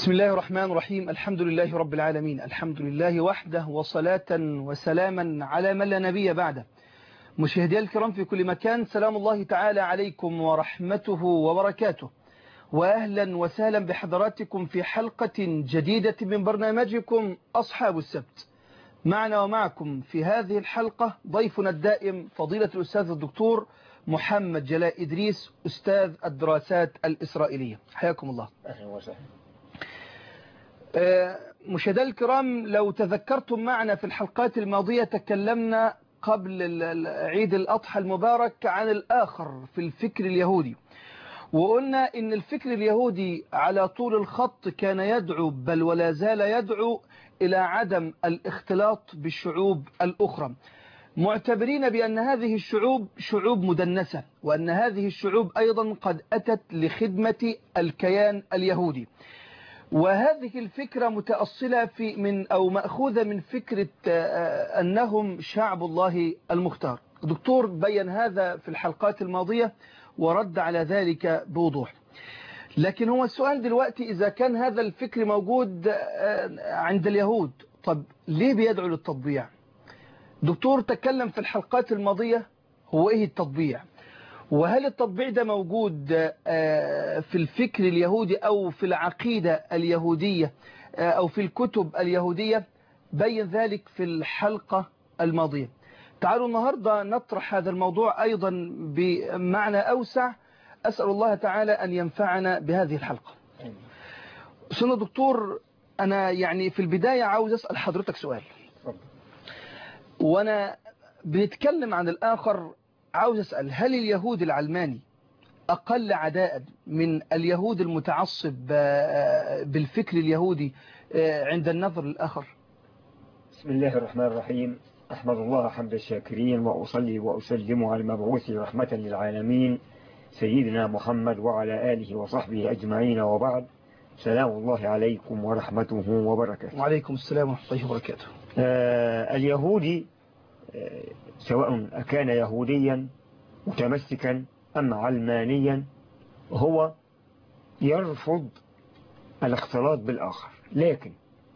بسم الله الرحمن الرحيم الحمد لله رب العالمين الحمد لله وحده وصلاة وسلاما على من لا نبي بعده مشاهدي الكرام في كل مكان سلام الله تعالى عليكم ورحمته وبركاته وأهلا وسهلا بحضراتكم في حلقة جديدة من برنامجكم أصحاب السبت معنا ومعكم في هذه الحلقة ضيفنا الدائم فضيلة الأستاذ الدكتور محمد جلاء إدريس أستاذ الدراسات الإسرائيلية حياكم الله أهلا وسهلا مشاهدي الكرام لو تذكرتم معنا في الحلقات الماضية تكلمنا قبل عيد الأضحى المبارك عن الآخر في الفكر اليهودي وقلنا إن الفكر اليهودي على طول الخط كان يدعو بل ولا زال يدعو إلى عدم الاختلاط بالشعوب الأخرى معتبرين بأن هذه الشعوب شعوب مدنسة وأن هذه الشعوب أيضا قد أتت لخدمة الكيان اليهودي وهذه الفكرة متأصلة في من أو مأخوذة من فكرة أنهم شعب الله المختار دكتور بين هذا في الحلقات الماضية ورد على ذلك بوضوح لكن هو السؤال دلوقتي إذا كان هذا الفكر موجود عند اليهود طب ليه بيدعو للتطبيع دكتور تكلم في الحلقات الماضية هو إيه التطبيع وهل التطبيع ده موجود في الفكر اليهودي أو في العقيدة اليهودية أو في الكتب اليهودية بين ذلك في الحلقة الماضية تعالوا النهاردة نطرح هذا الموضوع أيضا بمعنى أوسع أسأل الله تعالى أن ينفعنا بهذه الحلقة سنة دكتور أنا يعني في البداية عاوز أسأل حضرتك سؤال وأنا بنتكلم عن الآخر عاوز أسأل هل اليهود العلماني أقل عداء من اليهود المتعصب بالفكر اليهودي عند النظر للآخر بسم الله الرحمن الرحيم أحمد الله حمد الشاكرين وأصلي وأسلم على المبعوث رحمة للعالمين سيدنا محمد وعلى آله وصحبه أجمعين وبعد سلام الله عليكم ورحمته وبركاته وعليكم السلام ورحمة الله وبركاته آه اليهودي آه سواء أكان يهوديا متمسكا أم علمانيا هو يرفض الاختلاط بالآخر لكن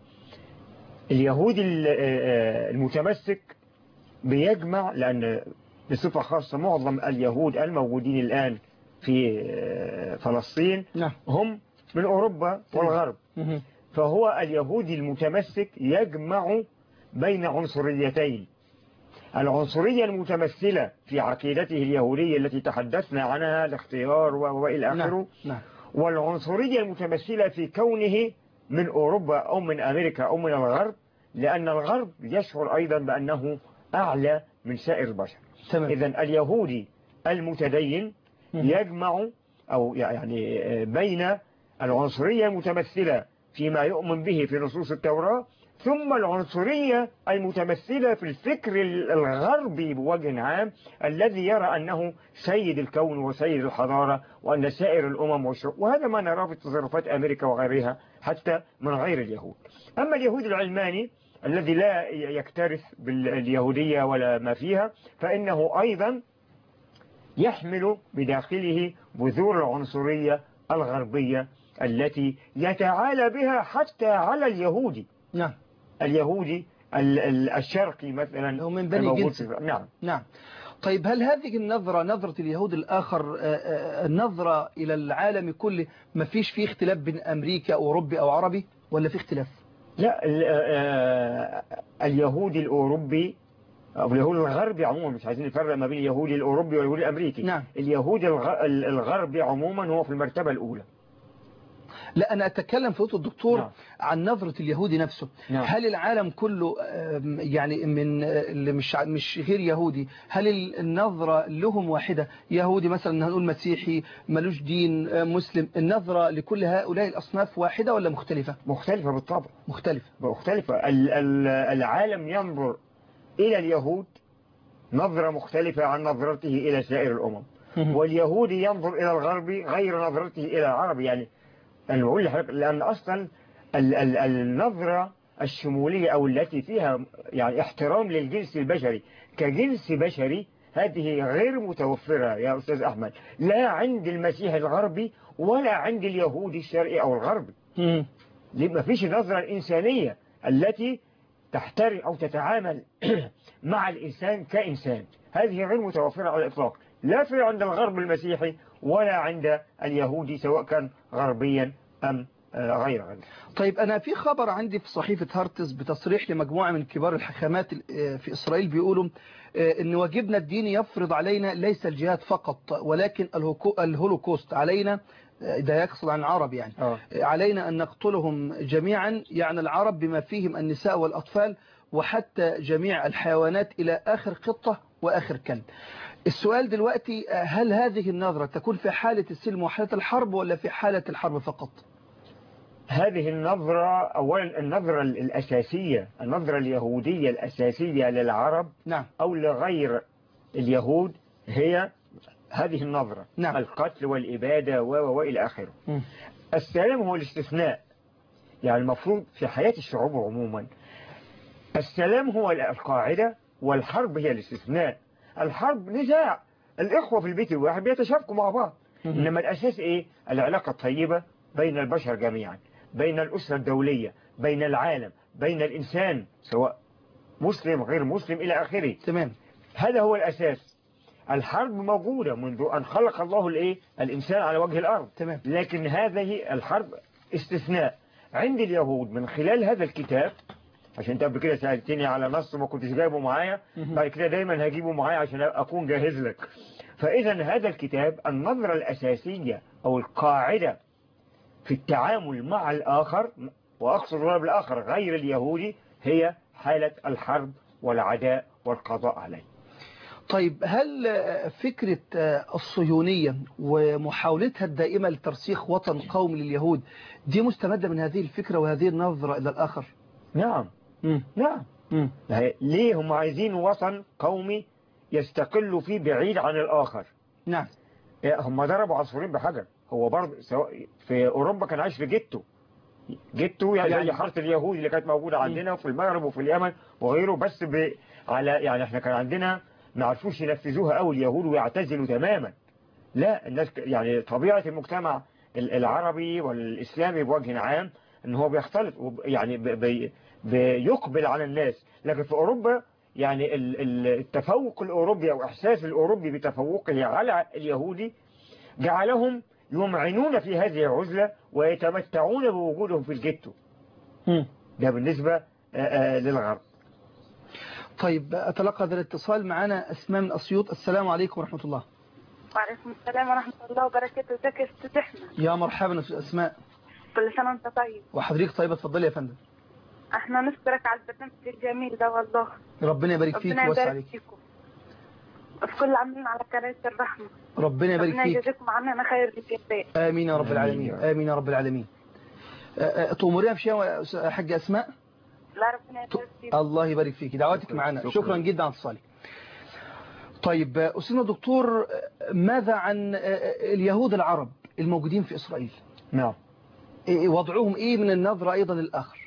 اليهودي المتمسك بيجمع لأن بصفة خاصة معظم اليهود الموجودين الآن في فلسطين هم من أوروبا والغرب فهو اليهودي المتمسك يجمع بين عنصريتين العنصرية المتمثلة في عقيدته اليهودية التي تحدثنا عنها الاختيار وإلى آخره نعم. والعنصرية المتمثلة في كونه من أوروبا أو من أمريكا أو من الغرب لأن الغرب يشعر أيضا بأنه أعلى من سائر البشر إذا اليهودي المتدين يجمع أو يعني بين العنصرية المتمثلة فيما يؤمن به في نصوص التوراة ثم العنصرية المتمثلة في الفكر الغربي بوجه عام الذي يرى أنه سيد الكون وسيد الحضارة وأن سائر الأمم والشعوب وهذا ما نراه في تصرفات أمريكا وغيرها حتى من غير اليهود أما اليهود العلماني الذي لا يكترث باليهودية ولا ما فيها فإنه أيضا يحمل بداخله بذور العنصرية الغربية التي يتعالى بها حتى على اليهودي نعم اليهودي الشرقي مثلا هو من بني جنس نعم نعم طيب هل هذه النظرة نظرة اليهود الآخر نظرة إلى العالم كله ما فيش فيه اختلاف بين أمريكا أو أوروبي أو عربي ولا في اختلاف لا اليهودي الأوروبي أو اليهود الغربي عموما مش عايزين نفرق ما بين اليهودي الأوروبي واليهودي الأمريكي نعم. اليهودي الغربي عموما هو في المرتبة الأولى لا أنا أتكلم في الدكتور نعم. عن نظرة اليهودي نفسه نعم. هل العالم كله يعني من اللي مش مش غير يهودي هل النظرة لهم واحدة يهودي مثلا هنقول مسيحي ملوش دين مسلم النظرة لكل هؤلاء الأصناف واحدة ولا مختلفة مختلفة بالطبع مختلفة مختلفة العالم ينظر إلى اليهود نظرة مختلفة عن نظرته إلى سائر الأمم واليهودي ينظر إلى الغرب غير نظرته إلى العرب يعني أنا بقول لحضرتك لأن أصلا ال ال النظرة الشمولية أو التي فيها يعني احترام للجنس البشري كجنس بشري هذه غير متوفرة يا أستاذ أحمد لا عند المسيح الغربي ولا عند اليهودي الشرقي أو الغربي ما فيش النظرة الإنسانية التي تحترم أو تتعامل مع الإنسان كإنسان هذه غير متوفرة على الإطلاق لا في عند الغرب المسيحي ولا عند اليهودي سواء كان غربيا أم غير غير طيب أنا في خبر عندي في صحيفة هارتس بتصريح لمجموعة من كبار الحكامات في إسرائيل بيقولوا أن واجبنا الديني يفرض علينا ليس الجهاد فقط ولكن الهولوكوست علينا ده يقصد عن العرب يعني أوه. علينا أن نقتلهم جميعا يعني العرب بما فيهم النساء والأطفال وحتى جميع الحيوانات إلى آخر قطة وآخر كلب السؤال دلوقتي هل هذه النظرة تكون في حالة السلم وحالة الحرب ولا في حالة الحرب فقط هذه النظرة أولا النظرة الأساسية النظرة اليهودية الأساسية للعرب نعم. أو لغير اليهود هي هذه النظرة نعم. القتل والإبادة وإلى آخره السلام هو الاستثناء يعني المفروض في حياة الشعوب عموما السلام هو القاعدة والحرب هي الاستثناء الحرب نزاع الإخوة في البيت الواحد بيتشاركوا مع بعض إنما الأساس إيه العلاقة الطيبة بين البشر جميعا بين الأسرة الدولية بين العالم بين الإنسان سواء مسلم غير مسلم إلى آخره تمام هذا هو الأساس الحرب موجودة منذ أن خلق الله الإيه الإنسان على وجه الأرض تمام. لكن هذه الحرب استثناء عند اليهود من خلال هذا الكتاب عشان انت قبل كده سألتني على نص ما كنتش جايبه معايا بعد كده دايما هجيبه معايا عشان أكون جاهز لك فإذا هذا الكتاب النظرة الأساسية أو القاعدة في التعامل مع الآخر وأقصد بالآخر غير اليهودي هي حالة الحرب والعداء والقضاء عليه طيب هل فكرة الصهيونية ومحاولتها الدائمة لترسيخ وطن قومي لليهود دي مستمدة من هذه الفكرة وهذه النظرة إلى الآخر نعم مم. نعم مم. ليه هم عايزين وطن قومي يستقلوا فيه بعيد عن الآخر نعم هم ضربوا عصفورين بحجر هو برضه سواء في أوروبا كان عايش في جيتو جيتو يعني, يعني- زي حارة اليهود اللي كانت موجودة عندنا وفي المغرب وفي اليمن وغيره بس ب... على يعني احنا كان عندنا ما عرفوش ينفذوها قوي اليهود ويعتزلوا تماما لا الناس ك- يعني طبيعة المجتمع ال- العربي والإسلامي بوجه عام ان هو بيختلط وب- يعني ب- بي بيقبل على الناس لكن في أوروبا يعني ال- ال- التفوق الأوروبي أو إحساس الأوروبي بتفوقه على اليهودي جعلهم يمعنون في هذه العزلة ويتمتعون بوجودهم في الجيتو مم. ده بالنسبة آه، آه، للغرب طيب أتلقى هذا الاتصال معنا أسماء من أسيوط السلام عليكم ورحمة الله وعليكم السلام ورحمة الله وبركاته ازيك يا استاذ احمد يا مرحبا أستاذ أسماء كل سنة وانت طيب وحضرتك طيبة اتفضلي يا فندم احنا نشكرك على البرنامج الجميل ده والله ربنا يبارك فيك ربنا ويوسع يبارك عليك فيكم في كل عاملين على قناة الرحمة ربنا يبارك ربنا فيك يجزيكم عننا خير الجزاء آمين يا رب آمين العالمين يا رب. آمين يا رب العالمين آه، آه، تؤمرينا بشيء يا حاجة أسماء لا ربنا يبارك فيكم الله يبارك فيك دعواتك شكراً. معنا شكراً. شكرا جدا على اتصالك طيب آه، أستاذنا دكتور آه، ماذا عن آه، آه، اليهود العرب الموجودين في إسرائيل نعم إيه- وضعهم إيه من النظرة أيضا للآخر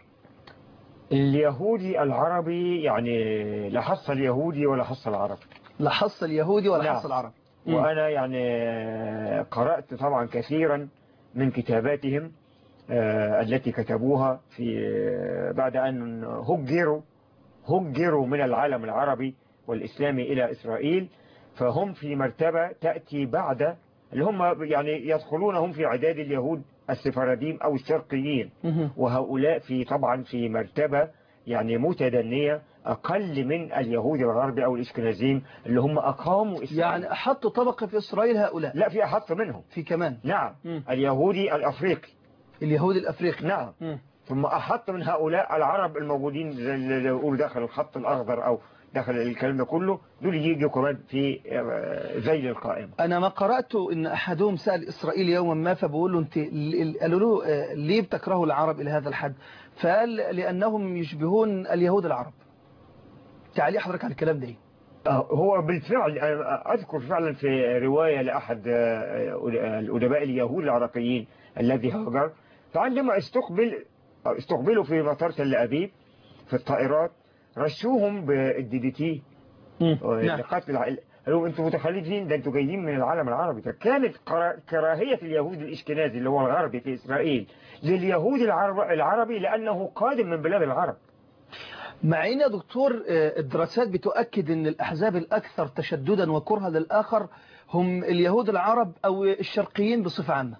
اليهودي العربي يعني لا حص اليهودي ولا حص العربي لا حص اليهودي ولا نعم. حص العرب مم. وأنا يعني قرأت طبعا كثيرا من كتاباتهم آه، التي كتبوها في بعد أن هجروا هجروا من العالم العربي والإسلامي إلى إسرائيل فهم في مرتبة تأتي بعد اللي هم يعني يدخلونهم في عداد اليهود السفارديم أو الشرقيين مهم. وهؤلاء في طبعا في مرتبة يعني متدنية أقل من اليهود الغربي أو الإشكنازيين اللي هم أقاموا إسرائيل يعني أحط طبقة في إسرائيل هؤلاء لا في أحط منهم في كمان نعم مم. اليهودي الأفريقي اليهود الأفريقي نعم مم. ثم أحط من هؤلاء العرب الموجودين زي اللي يقول داخل الخط الأخضر أو داخل الكلام ده كله دول يجوا كمان في آه، زي القائمة أنا ما قرأت إن أحدهم سأل إسرائيل يوما ما فبقول له أنت قالوا له آه، ليه بتكرهوا العرب إلى هذا الحد فقال لأنهم يشبهون اليهود العرب تعالي حضرتك على الكلام ده إيه؟ آه، هو بالفعل أنا أذكر فعلا في رواية لأحد آه، الأدباء اليهود العراقيين الذي هاجر فعندما استقبل استقبلوا في مطار تل أبيب في الطائرات رشوهم بالدي دي تي نعم لقتل الع- قالوا انتوا متخلفين ده انتوا جايين من العالم العربي فكانت كراهية اليهود الاشكنازي اللي هو الغربي في اسرائيل لليهود العرب العربي لانه قادم من بلاد العرب مع ان يا دكتور الدراسات بتؤكد ان الاحزاب الاكثر تشددا وكرها للاخر هم اليهود العرب او الشرقيين بصفة عامة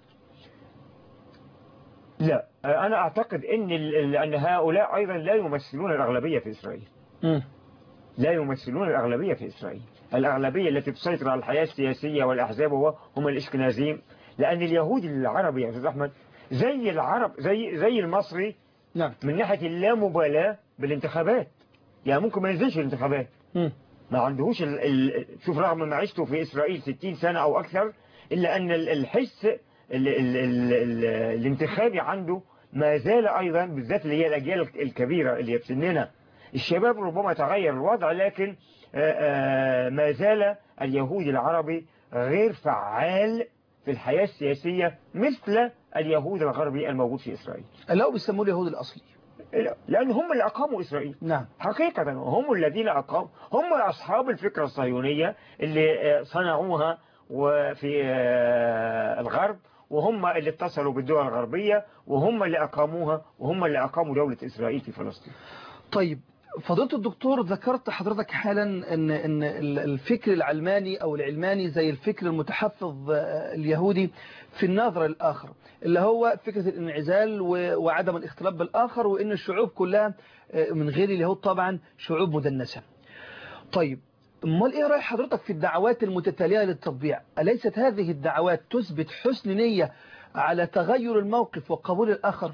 لا انا اعتقد ان ان هؤلاء ايضا لا يمثلون الاغلبية في اسرائيل م. لا يمثلون الأغلبية في إسرائيل الأغلبية التي تسيطر على الحياة السياسية والأحزاب هم الإشكنازيين لأن اليهود العربي يا أستاذ أحمد زي العرب زي زي المصري نعم. من ناحية اللامبالاة بالانتخابات يعني ممكن ما ينزلش الانتخابات م. ما عندهوش ال... ال... شوف رغم معيشته في إسرائيل 60 سنة أو أكثر إلا أن الحس ال... ال... ال... ال... الانتخابي عنده ما زال أيضا بالذات اللي هي الأجيال الكبيرة اللي في سننا الشباب ربما تغير الوضع لكن ما زال اليهودي العربي غير فعال في الحياة السياسية مثل اليهود الغربي الموجود في إسرائيل لا بيسموه اليهود الأصلي لأن هم اللي أقاموا إسرائيل نعم حقيقة هم الذين أقاموا هم أصحاب الفكرة الصهيونية اللي صنعوها وفي الغرب وهم اللي اتصلوا بالدول الغربية وهم اللي أقاموها وهم اللي أقاموا دولة إسرائيل في فلسطين طيب فضيلة الدكتور ذكرت حضرتك حالا ان ان الفكر العلماني او العلماني زي الفكر المتحفظ اليهودي في النظرة للآخر اللي هو فكرة الانعزال وعدم الاختلاط بالآخر وان الشعوب كلها من غير اليهود طبعا شعوب مدنسة طيب امال ايه رأي حضرتك في الدعوات المتتالية للتطبيع أليست هذه الدعوات تثبت حسن نية على تغير الموقف وقبول الآخر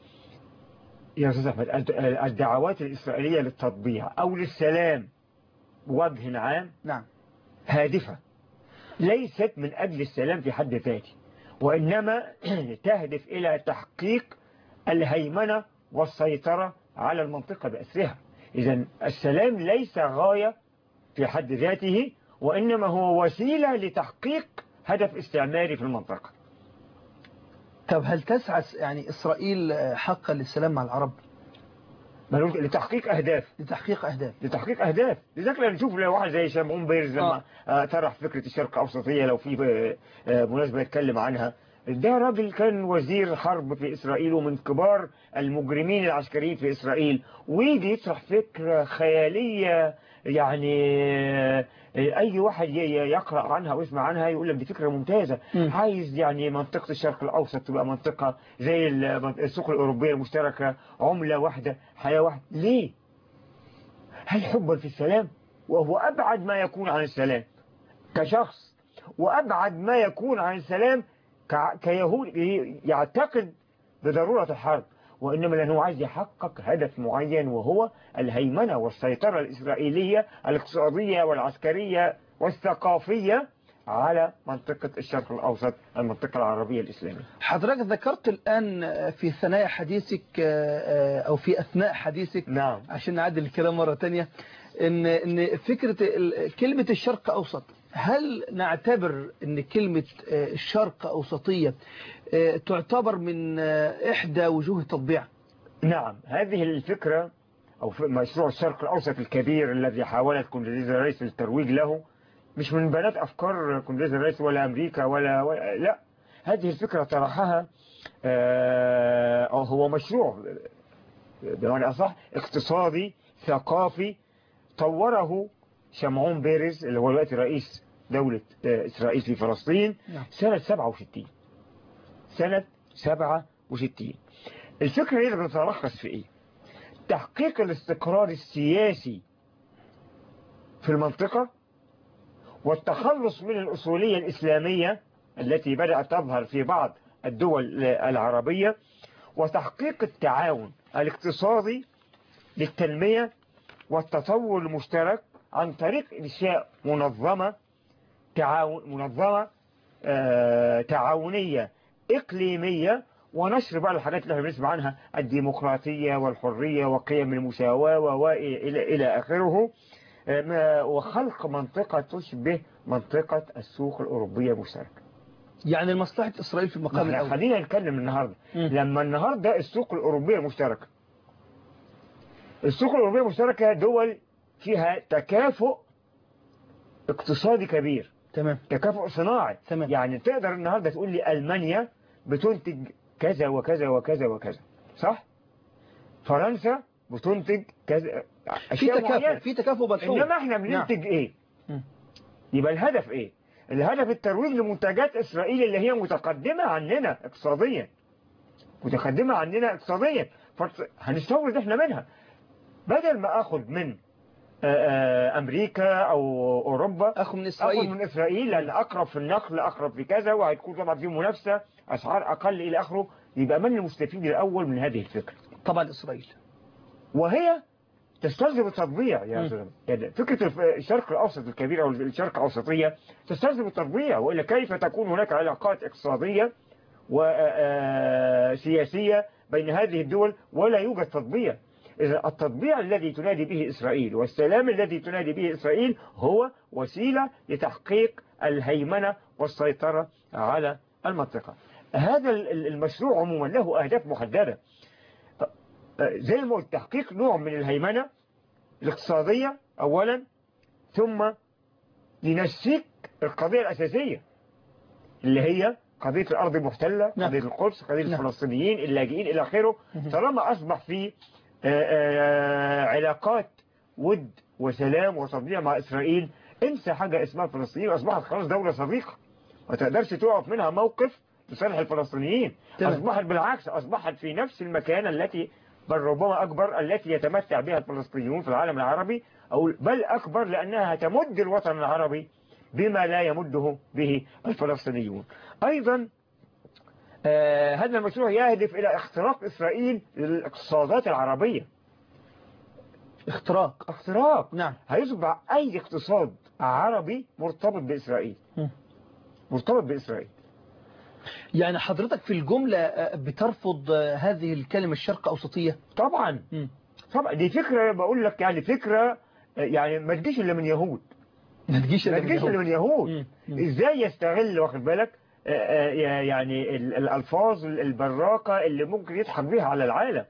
يا أستاذ أحمد الدعوات الإسرائيلية للتطبيع أو للسلام بوجه عام نعم هادفة ليست من أجل السلام في حد ذاته وإنما تهدف إلى تحقيق الهيمنة والسيطرة على المنطقة بأسرها إذا السلام ليس غاية في حد ذاته وإنما هو وسيلة لتحقيق هدف استعماري في المنطقة طب هل تسعى يعني إسرائيل حقا للسلام مع العرب لتحقيق أهداف لتحقيق أهداف لتحقيق أهداف لذلك لما نشوف لو واحد زي شمعون بيرز لما آه. طرح فكرة الشرق أوسطية لو في مناسبة يتكلم عنها ده راجل كان وزير حرب في إسرائيل ومن كبار المجرمين العسكريين في إسرائيل ويجي يطرح فكرة خيالية يعني أي واحد يقرأ عنها ويسمع عنها يقول لك دي فكرة ممتازة م. عايز يعني منطقة الشرق الأوسط تبقى منطقة زي السوق الأوروبية المشتركة عملة واحدة حياة واحدة ليه؟ هل حبا في السلام؟ وهو أبعد ما يكون عن السلام كشخص وأبعد ما يكون عن السلام كيهود يعتقد بضرورة الحرب وإنما لأنه عايز يحقق هدف معين وهو الهيمنة والسيطرة الإسرائيلية الاقتصادية والعسكرية والثقافية على منطقة الشرق الأوسط المنطقة العربية الإسلامية حضرتك ذكرت الآن في ثنايا حديثك أو في أثناء حديثك نعم عشان نعدل الكلام مرة تانية إن, إن فكرة كلمة الشرق أوسط هل نعتبر ان كلمة الشرق أوسطية تعتبر من إحدى وجوه التطبيع نعم هذه الفكرة أو مشروع الشرق الأوسط الكبير الذي حاولت كوندوليزا رايس الترويج له مش من بنات أفكار كوندوليزا رايس ولا أمريكا ولا, ولا لا هذه الفكرة طرحها أو هو مشروع بمعنى أصح اقتصادي ثقافي طوره شمعون بيرز اللي هو دلوقتي رئيس دولة إسرائيل في فلسطين سنة 67 سنة 67 الفكرة هي بتتلخص في إيه تحقيق الاستقرار السياسي في المنطقة والتخلص من الأصولية الإسلامية التي بدأت تظهر في بعض الدول العربية وتحقيق التعاون الاقتصادي للتنمية والتطور المشترك عن طريق إنشاء منظمة تعاون منظمة آه تعاونية إقليمية ونشر بقى الحاجات اللي احنا بنسمع عنها الديمقراطية والحرية وقيم المساواة وإلى إلى آخره آه وخلق منطقة تشبه منطقة السوق الأوروبية المشتركة يعني لمصلحة إسرائيل في المقام الأول خلينا نتكلم النهاردة م. لما النهاردة السوق الأوروبية المشتركة السوق الأوروبية المشتركة دول فيها تكافؤ اقتصادي كبير تمام تكافؤ صناعي تمام. يعني تقدر النهاردة تقول لي ألمانيا بتنتج كذا وكذا وكذا وكذا صح فرنسا بتنتج كذا في أشياء تكافؤ معينة في تكافؤ ملحوظ إنما احنا بننتج إيه مم. يبقى الهدف إيه الهدف الترويج لمنتجات إسرائيل اللي هي متقدمة عننا اقتصاديا متقدمة عننا اقتصاديا هنستورد احنا منها بدل ما اخد من آه، آه، امريكا او اوروبا اخو من اخد اسرائيل من اسرائيل لان اقرب في النقل اقرب في كذا وهيكون طبعا في منافسه اسعار اقل الى اخره يبقى من المستفيد الاول من هذه الفكره طبعا اسرائيل وهي تستلزم التطبيع م. يا أستاذ يعني فكرة الف- الشرق الأوسط الكبير أو الشرق الأوسطية تستلزم التطبيع وإلا كيف تكون هناك علاقات اقتصادية وسياسية بين هذه الدول ولا يوجد تطبيع إذا التطبيع الذي تنادي به إسرائيل والسلام الذي تنادي به إسرائيل هو وسيلة لتحقيق الهيمنة والسيطرة على المنطقة هذا ال- ال- المشروع عموما له أهداف محددة زي ما قلت تحقيق نوع من الهيمنة الاقتصادية أولا ثم لنسيك القضية الأساسية اللي هي قضية الأرض المحتلة نعم. قضية القدس قضية نعم. الفلسطينيين اللاجئين إلى آخره مهم. طالما أصبح في آه، آه، علاقات ود وسلام وتطبيع مع إسرائيل انسى حاجة اسمها فلسطين وأصبحت خلاص دولة صديقة ما تقدرش تقف منها موقف لصالح الفلسطينيين تمام. أصبحت بالعكس أصبحت في نفس المكانة التي بل ربما أكبر التي يتمتع بها الفلسطينيون في العالم العربي أو بل أكبر لأنها تمد الوطن العربي بما لا يمده به الفلسطينيون أيضا آه هذا المشروع يهدف إلى اختراق إسرائيل للاقتصادات العربية اختراق اختراق نعم هيصبح أي اقتصاد عربي مرتبط بإسرائيل مم. مرتبط بإسرائيل يعني حضرتك في الجملة آه، بترفض آه، هذه الكلمة الشرق أوسطية طبعا مم. طبعا دي فكرة بقول لك يعني فكرة آه، يعني ما تجيش إلا من يهود ما تجيش ما إلا من تجيش إلا يهود. من يهود مم. مم. ازاي يستغل واخد بالك آه، آه، يعني ال- الالفاظ البراقه اللي ممكن يضحك بيها على العالم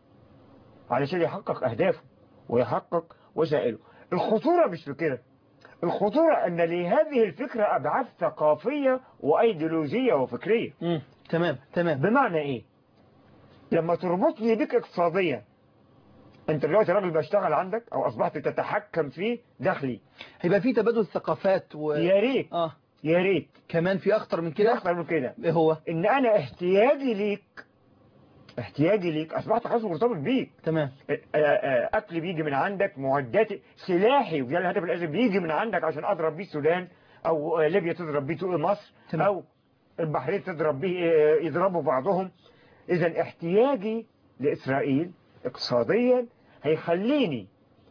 علشان يحقق اهدافه ويحقق وسائله الخطوره مش في كده الخطوره ان لهذه الفكره ابعاد ثقافيه وايديولوجيه وفكريه مم. تمام تمام بمعنى ايه لما تربطني بك اقتصاديا انت دلوقتي راجل بشتغل عندك او اصبحت تتحكم في دخلي هيبقى في تبادل ثقافات و... يا ريت اه يا ريت كمان في أخطر من كده كده اكتر من كده إيه هو ان انا احتياجي ليك احتياجي ليك اصبحت خلاص مرتبط بيك تمام ا- ا- اكل بيجي من عندك معداتي سلاحي وده الهدف الاساسي بيجي من عندك عشان اضرب بيه السودان او ليبيا تضرب بيه تقول مصر تمام. او البحرين تضرب بيه اه، يضربوا بعضهم اذا احتياجي لاسرائيل اقتصاديا هيخليني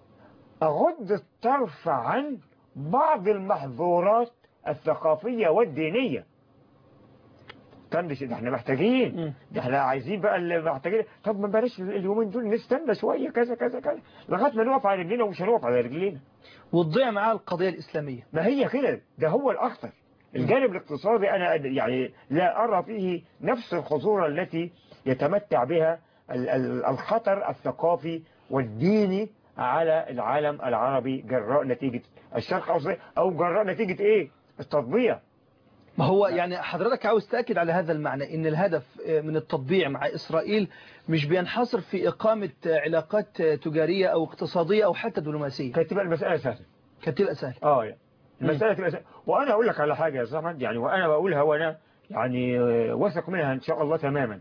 اغض الطرف عن بعض المحظورات الثقافية والدينية طنش ده احنا محتاجين مم. ده احنا عايزين بقى اللي محتاجين طب ما بلاش اليومين دول نستنى شوية كذا كذا كذا لغاية ما نقف على رجلينا ومش هنقف على رجلينا وتضيع معاه القضية الإسلامية ما هي كده ده هو الأخطر الجانب الاقتصادي أنا يعني لا أرى فيه نفس الخطورة التي يتمتع بها ال- ال- الخطر الثقافي والديني على العالم العربي جراء نتيجة الشرق الأوسط أو جراء نتيجة إيه؟ التطبيع ما هو يعني حضرتك عاوز تأكد على هذا المعنى ان الهدف من التطبيع مع إسرائيل مش بينحصر في إقامة علاقات تجارية أو اقتصادية أو حتى دبلوماسية كانت تبقى المسألة سهلة كانت تبقى سهلة اه يعني المسألة تبقى سهلة وأنا أقول لك على حاجة يا أستاذ أحمد يعني وأنا بقولها وأنا يعني آه، واثق منها إن شاء الله تماما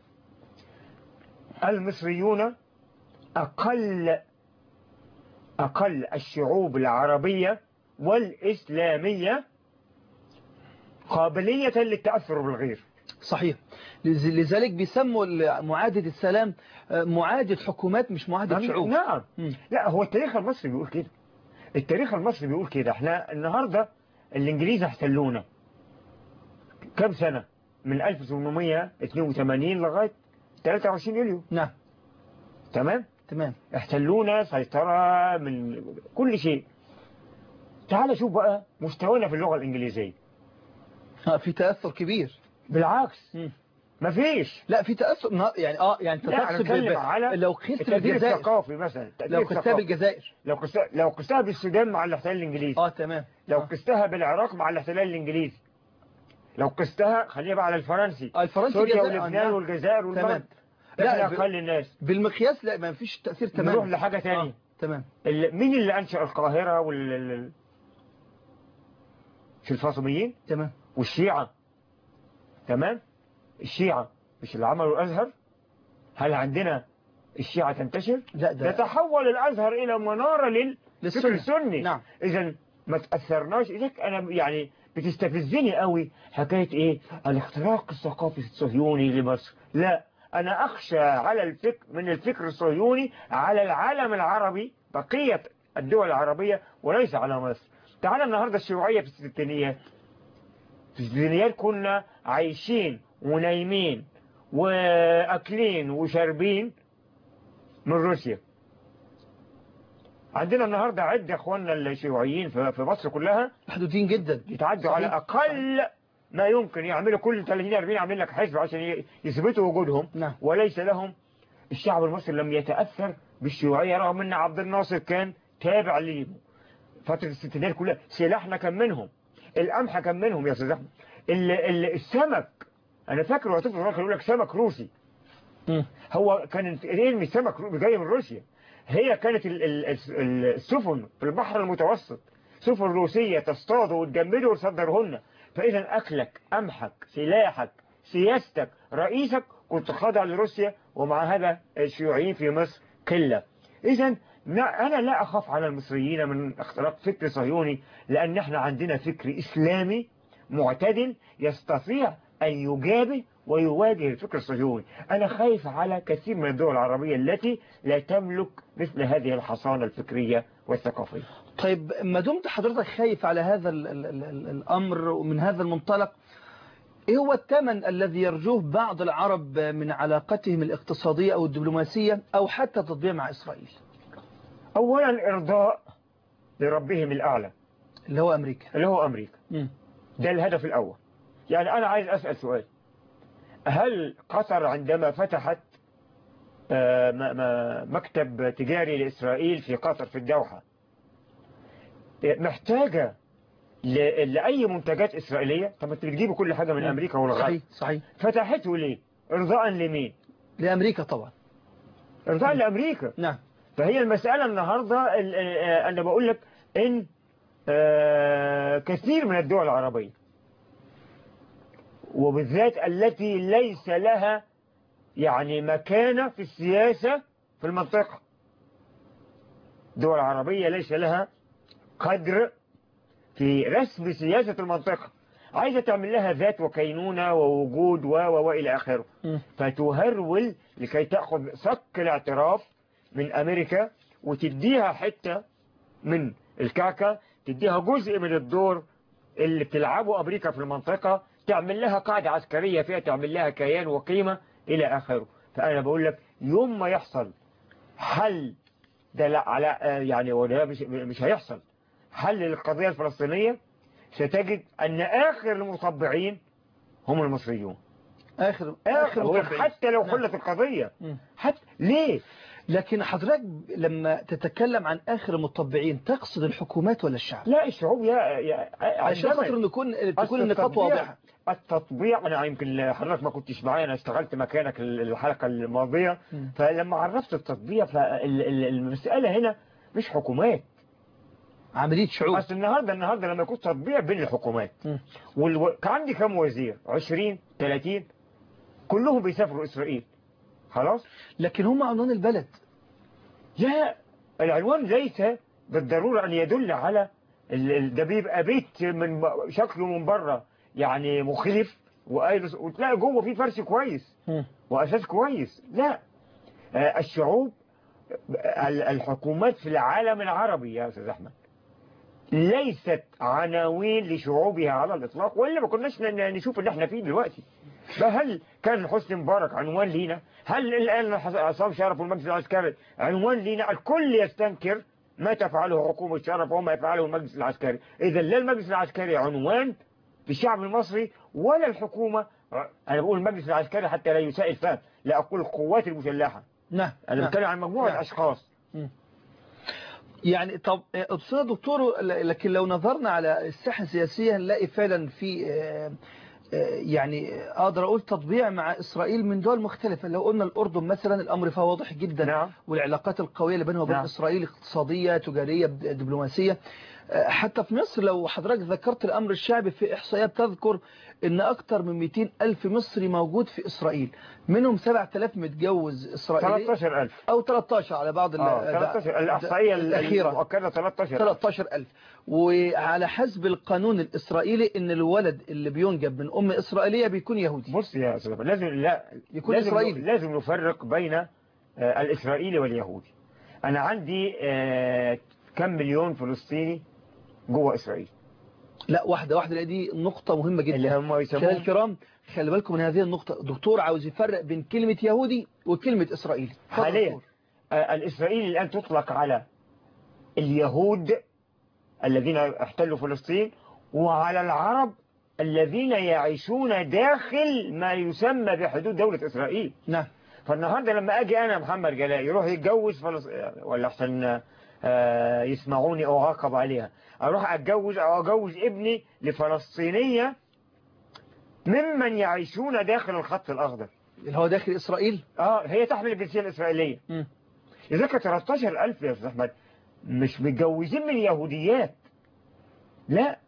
المصريون أقل أقل الشعوب العربية والإسلامية قابلية للتأثر بالغير صحيح لذ- لذلك بيسموا ال- معاهدة السلام آه، معاهدة حكومات مش معاهدة شعوب نعم مم. لا هو التاريخ المصري بيقول كده التاريخ المصري بيقول كده احنا النهاردة الانجليز احتلونا كم سنة من 1882 لغاية 23 يوليو نعم تمام تمام احتلونا سيطرة من كل شيء تعال شوف بقى مستوانا في اللغة الإنجليزية آه، في تأثر كبير بالعكس مم. مفيش لا في تأثر يعني اه يعني انت لا، أنا تقصد بتكلم بال- على لو قست التأثير بالجزائر الثقافي مثلا التأثير لو قستها الثقافي. بالجزائر لو قستها لو قستها بالسودان مع الاحتلال الانجليزي اه تمام لو آه. قستها بالعراق مع الاحتلال الانجليزي لو قستها خلينا بقى على الفرنسي آه، الفرنسي سوريا الجزائر، آه، ولبنان نعم. والجزائر تمام والمغرب لا، احنا ب- اقل الناس بالمقياس لا ما فيش تأثير تمام نروح لحاجة تانية آه. تمام ال- مين اللي انشأ القاهرة وال ال- ال- مش الفاطميين تمام والشيعة تمام الشيعة مش اللي عملوا الازهر هل عندنا الشيعة تنتشر لا ده يتحول الازهر الى منارة للفكر للسنة. السني نعم اذا ما تاثرناش اذا انا يعني بتستفزني قوي حكايه ايه الاختراق الثقافي الصهيوني لمصر لا انا اخشى على الفكر من الفكر الصهيوني على العالم العربي بقيه الدول العربيه وليس على مصر تعال النهارده الشيوعيه في الستينيات في الستينيات كنا عايشين ونايمين واكلين وشاربين من روسيا عندنا النهارده عد اخواننا الشيوعيين في في مصر كلها محدودين جدا يتعدوا صحيح. على اقل ما يمكن يعملوا كل 30 40 يعمل لك حزب عشان ي- يثبتوا وجودهم نعم وليس لهم الشعب المصري لم يتاثر بالشيوعيه رغم ان عبد الناصر كان تابع ليهم فتره الستينات كلها سلاحنا كان منهم القمح كان منهم يا استاذ احمد ال- ال- السمك انا فاكر وقت صغير يقول لك سمك روسي مم. هو كان يرمي سمك رو- جاي من روسيا هي كانت ال- ال- ال- السفن في البحر المتوسط سفن روسية تصطاد وتجمده وتصدرهن فإذا أكلك قمحك سلاحك سياستك رئيسك كنت خاضع لروسيا ومع هذا الشيوعيين في مصر قلة إذا أنا لا أخاف على المصريين من اختراق فكر صهيوني لأن احنا عندنا فكر إسلامي معتدل يستطيع أن يجابه ويواجه الفكر الصهيوني أنا خايف على كثير من الدول العربية التي لا تملك مثل هذه الحصانة الفكرية والثقافية طيب ما دمت حضرتك خايف على هذا ال ال ال ال الأمر ومن هذا المنطلق ايه هو الثمن الذي يرجوه بعض العرب من علاقتهم الاقتصادية أو الدبلوماسية أو حتى تطبيع مع إسرائيل أولا إرضاء لربهم الأعلى اللي هو أمريكا اللي هو أمريكا مم. ده الهدف الأول يعني أنا عايز أسأل سؤال هل قطر عندما فتحت آه، م- م- مكتب تجاري لإسرائيل في قطر في الدوحة آه، محتاجة ل- لأي منتجات إسرائيلية طب ما انتوا بتجيبوا كل حاجة من أمريكا والغرب صحيح صحيح فتحته ليه إرضاء لمين لأمريكا طبعا إرضاء لأمريكا نعم فهي المسألة النهاردة ال- آه، أنا بقول لك إن آه، كثير من الدول العربية وبالذات التي ليس لها يعني مكانة في السياسة في المنطقة دول عربية ليس لها قدر في رسم سياسة المنطقة عايزة تعمل لها ذات وكينونة ووجود و و وإلى آخره مم. فتهرول لكي تأخذ صك الاعتراف من أمريكا وتديها حتة من الكعكة تديها جزء من الدور اللي بتلعبه أمريكا في المنطقة تعمل لها قاعدة عسكرية فيها تعمل لها كيان وقيمة إلى آخره فأنا بقول لك يوم ما يحصل حل ده لا على آه يعني وده مش, مش هيحصل حل للقضية الفلسطينية ستجد أن آخر المطبعين هم المصريون آخر آخر مطبعين. حتى لو نعم. حلت القضية مم. حتى ليه لكن حضرتك لما تتكلم عن آخر المطبعين تقصد الحكومات ولا الشعب لا الشعوب يا, يا عشان عندما- خاطر نكون أصل تكون النقاط التطبيع- واضحة التطبيع انا يمكن حضرتك ما كنتش معايا انا اشتغلت مكانك الحلقه الماضيه مم. فلما عرفت التطبيع فالمساله هنا مش حكومات عملية شعوب اصل النهارده النهارده لما يكون تطبيع بين الحكومات مم. والو... كان عندي كام وزير 20 30 كلهم بيسافروا اسرائيل خلاص لكن هم عنوان البلد لا العنوان ليس بالضرورة أن يدل على ال- ال- ده بيبقى بيت من ب- شكله من بره يعني مخلف وقايل وتلاقي جوه فيه فرش كويس وأساس كويس لا آه، الشعوب ال- الحكومات في العالم العربي يا أستاذ أحمد ليست عناوين لشعوبها على الإطلاق وإلا ما كناش ن- نشوف اللي احنا فيه دلوقتي فهل كان حسني مبارك عنوان لينا هل الآن عصام شرف والمجلس العسكري عنوان لينا الكل يستنكر ما تفعله حكومة شرف وما يفعله المجلس العسكري إذا لا المجلس العسكري عنوان بالشعب المصري ولا الحكومة أنا بقول المجلس العسكري حتى لا يساء الفهم لا أقول القوات المسلحة نعم أنا نعم. بتكلم عن مجموعة نعم. أشخاص يعني طب أستاذ دكتور لكن لو نظرنا على الساحة السياسية نلاقي فعلا في آه، آه، يعني أقدر أقول تطبيع مع إسرائيل من دول مختلفة لو قلنا الأردن مثلا الأمر فيها واضح جدا نعم. والعلاقات القوية اللي بينها وبين نعم. إسرائيل اقتصادية تجارية دبلوماسية آه، حتى في مصر لو حضرتك ذكرت الأمر الشعبي في إحصائيات تذكر أن أكثر من 200 ألف مصري موجود في إسرائيل منهم 7000 متجوز إسرائيلي 13000 أو 13 على بعض ال- اه 13 الإحصائية الأخيرة المؤكدة 13 13000 وعلى حسب القانون الإسرائيلي ان الولد اللي بينجب من أم إسرائيلية بيكون يهودي بص يا أستاذ لازم لا يكون لازم إسرائيلي. لازم نفرق بين آه، الإسرائيلي واليهودي أنا عندي آه، كم مليون فلسطيني جوه إسرائيل لا واحدة واحدة لأن دي نقطة مهمة اللي جدا هم مشاهدينا يسموهم الكرام خلي بالكم من هذه النقطة دكتور عاوز يفرق بين كلمة يهودي وكلمة إسرائيلي اتفضل حاليا دكتور. آه، الإسرائيلي الآن تطلق على اليهود الذين احتلوا فلسطين وعلى العرب الذين يعيشون داخل ما يسمى بحدود دولة إسرائيل نعم فالنهاردة لما أجي أنا محمد جلاء يروح يتجوز فلس... ولا أحسن آه، يسمعوني أو أعاقب عليها أروح أتجوز أو أجوز ابني لفلسطينية ممن يعيشون داخل الخط الأخضر اللي هو داخل إسرائيل اه هي تحمل الجنسية الإسرائيلية مم. إذا كان 13000 يا أستاذ أحمد مش متجوزين من يهوديات لا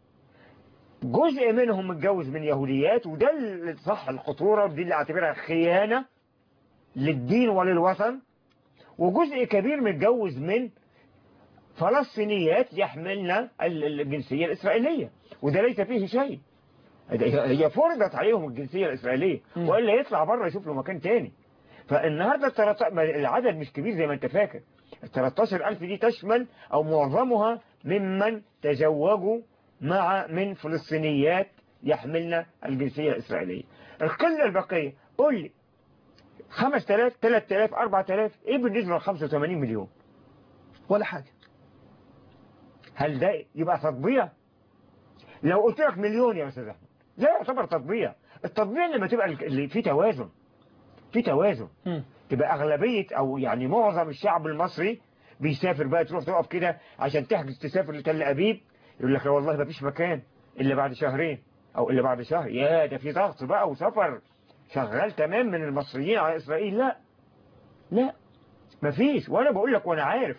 جزء منهم متجوز من يهوديات وده اللي صح الخطورة ودي اللي اعتبرها خيانة للدين وللوطن وجزء كبير متجوز من فلسطينيات يحملن ال- الجنسية الإسرائيلية وده ليس فيه شيء هي هي فرضت عليهم الجنسية الإسرائيلية مم. وإلا يطلع بره يشوف له مكان تاني فالنهاردة التلات- ما العدد مش كبير زي ما انت فاكر ال 13000 دي تشمل أو معظمها ممن تزوجوا مع من فلسطينيات يحملن الجنسية الإسرائيلية القلة البقية قول لي 5000 3000 4000 ايه بالنسبة ل 85 مليون ولا حاجة هل ده يبقى تطبيع لو قلت لك مليون يا استاذ احمد لا يعتبر تطبيع التطبيع لما تبقى اللي فيه توازن في توازن مم. تبقى أغلبية أو يعني معظم الشعب المصري بيسافر بقى تروح تقف كده عشان تحجز تسافر لتل أبيب يقول لك لا والله ما فيش مكان إلا بعد شهرين أو إلا بعد شهر يا ده في ضغط بقى وسفر شغال تمام من المصريين على إسرائيل لا لا ما فيش وأنا بقول لك وأنا عارف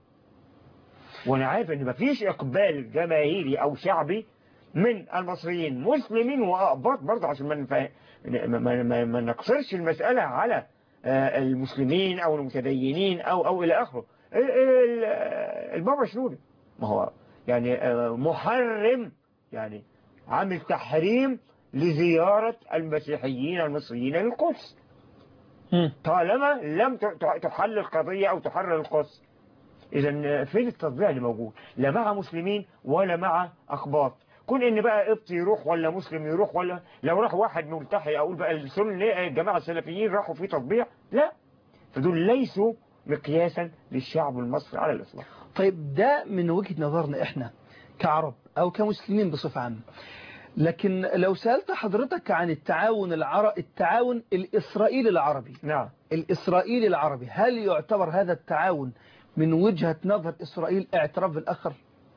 وأنا عارف إن ما فيش إقبال جماهيري أو شعبي من المصريين مسلمين وأقباط برضه عشان ما نفهم ما, ما, ما, ما نقصرش المسألة على آه، المسلمين أو المتدينين أو أو إلى آخره ال- ال- البابا شنودة ما هو يعني آه، محرم يعني عامل تحريم لزيارة المسيحيين المصريين للقدس مم. طالما لم ت- ت- تحل القضية أو تحرر القدس إذا فين التطبيع اللي موجود لا مع مسلمين ولا مع أقباط كون إن بقى قبطي يروح ولا مسلم يروح ولا لو راح واحد ملتحي أقول بقى السنة الجماعة السلفيين راحوا في تطبيع لا فدول ليسوا مقياسا للشعب المصري على الإطلاق طيب ده من وجهة نظرنا احنا كعرب او كمسلمين بصفة عامة لكن لو سألت حضرتك عن التعاون العربي التعاون الإسرائيلي العربي نعم الإسرائيلي العربي هل يعتبر هذا التعاون من وجهة نظر إسرائيل اعتراف بالآخر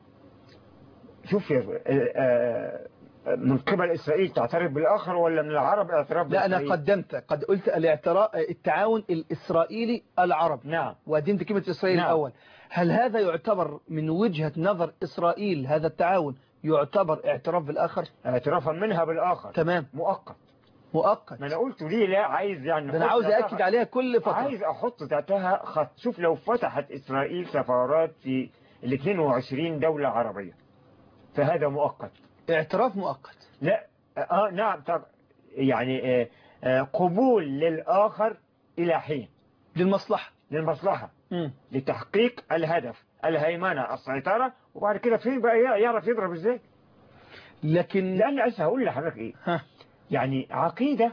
شوف يا آه، آه، من قبل إسرائيل تعترف بالآخر ولا من العرب اعتراف لا أنا بإسرائيل؟ قدمت قد قلت الاعتراف التعاون الإسرائيلي العربي نعم وقدمت كلمة إسرائيل نعم. الأول هل هذا يعتبر من وجهة نظر إسرائيل هذا التعاون يعتبر اعتراف بالآخر اعترافا منها بالآخر تمام مؤقت مؤقت ما أنا قلت ليه لا عايز يعني ده أنا نحط عاوز تحتها- أأكد عليها كل فترة عايز أحط تحتها خط شوف لو فتحت إسرائيل سفارات في ال 22 دولة عربية فهذا مؤقت اعتراف مؤقت لا آه نعم طب يعني آه آه قبول للآخر إلى حين للمصلحة للمصلحة مم. لتحقيق الهدف الهيمنة السيطرة وبعد كده فين بقى يعرف يضرب ازاي لكن لأن أسا هقول لحضرتك إيه ها يعني عقيدة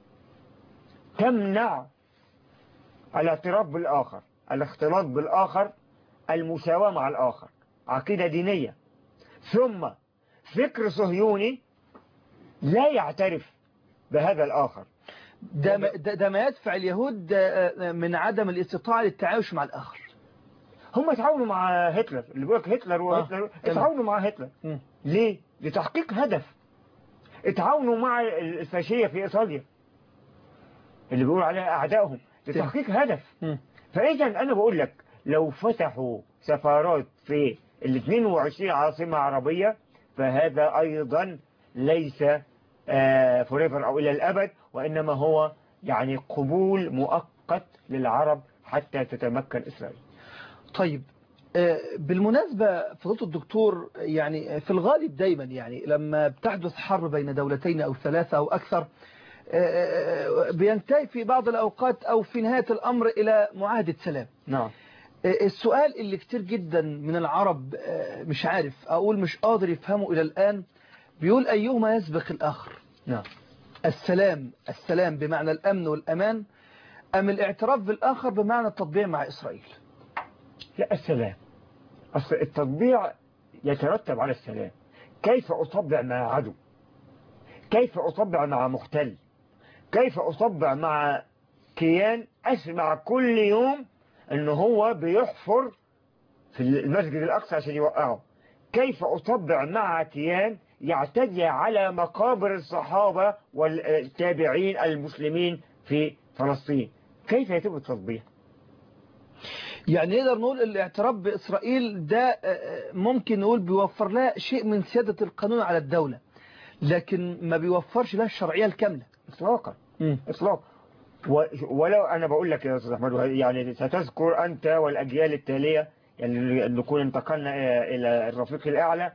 تمنع الاعتراف بالآخر الاختلاط بالآخر المساواة مع الآخر عقيدة دينية ثم فكر صهيوني لا يعترف بهذا الآخر ده ما, ده, ده ما يدفع اليهود آه، من عدم الاستطاعة للتعايش مع الآخر هم تعاونوا مع هتلر اللي بيقول لك هتلر وهتلر آه. تعاونوا مع هتلر مم. ليه؟ لتحقيق هدف اتعاونوا مع الفاشية في إيطاليا اللي بيقولوا عليها أعدائهم لتحقيق هدف مم. فإذا أنا بقول لك لو فتحوا سفارات في ال 22 عاصمة عربية فهذا أيضا ليس فوريفر أو إلى الأبد وإنما هو يعني قبول مؤقت للعرب حتى تتمكن إسرائيل طيب آه، بالمناسبة فضيلة الدكتور يعني في الغالب دايما يعني لما بتحدث حرب بين دولتين أو ثلاثة أو أكثر آه، بينتهي في بعض الأوقات أو في نهاية الأمر إلى معاهدة سلام نعم آه، السؤال اللي كتير جدا من العرب آه، مش عارف أقول مش قادر يفهمه إلى الآن بيقول أيهما يسبق الآخر نعم السلام السلام بمعنى الأمن والأمان أم الاعتراف بالآخر بمعنى التطبيع مع إسرائيل لا السلام أصل التطبيع يترتب على السلام كيف أطبع مع عدو كيف أطبع مع مختل كيف أطبع مع كيان أسمع كل يوم أنه هو بيحفر في المسجد الأقصى عشان يوقعه كيف أطبع مع كيان يعتدي على مقابر الصحابة والتابعين المسلمين في فلسطين كيف يتم التطبيع يعني نقدر نقول الاعتراف بإسرائيل ده آه، ممكن نقول بيوفر لها شيء من سيادة القانون على الدولة لكن ما بيوفرش لها الشرعية الكاملة إطلاقا إطلاقا و- ولو أنا بقول لك يا أستاذ أحمد يعني ستذكر أنت والأجيال التالية يعني اللي نكون انتقلنا إلى الرفيق الأعلى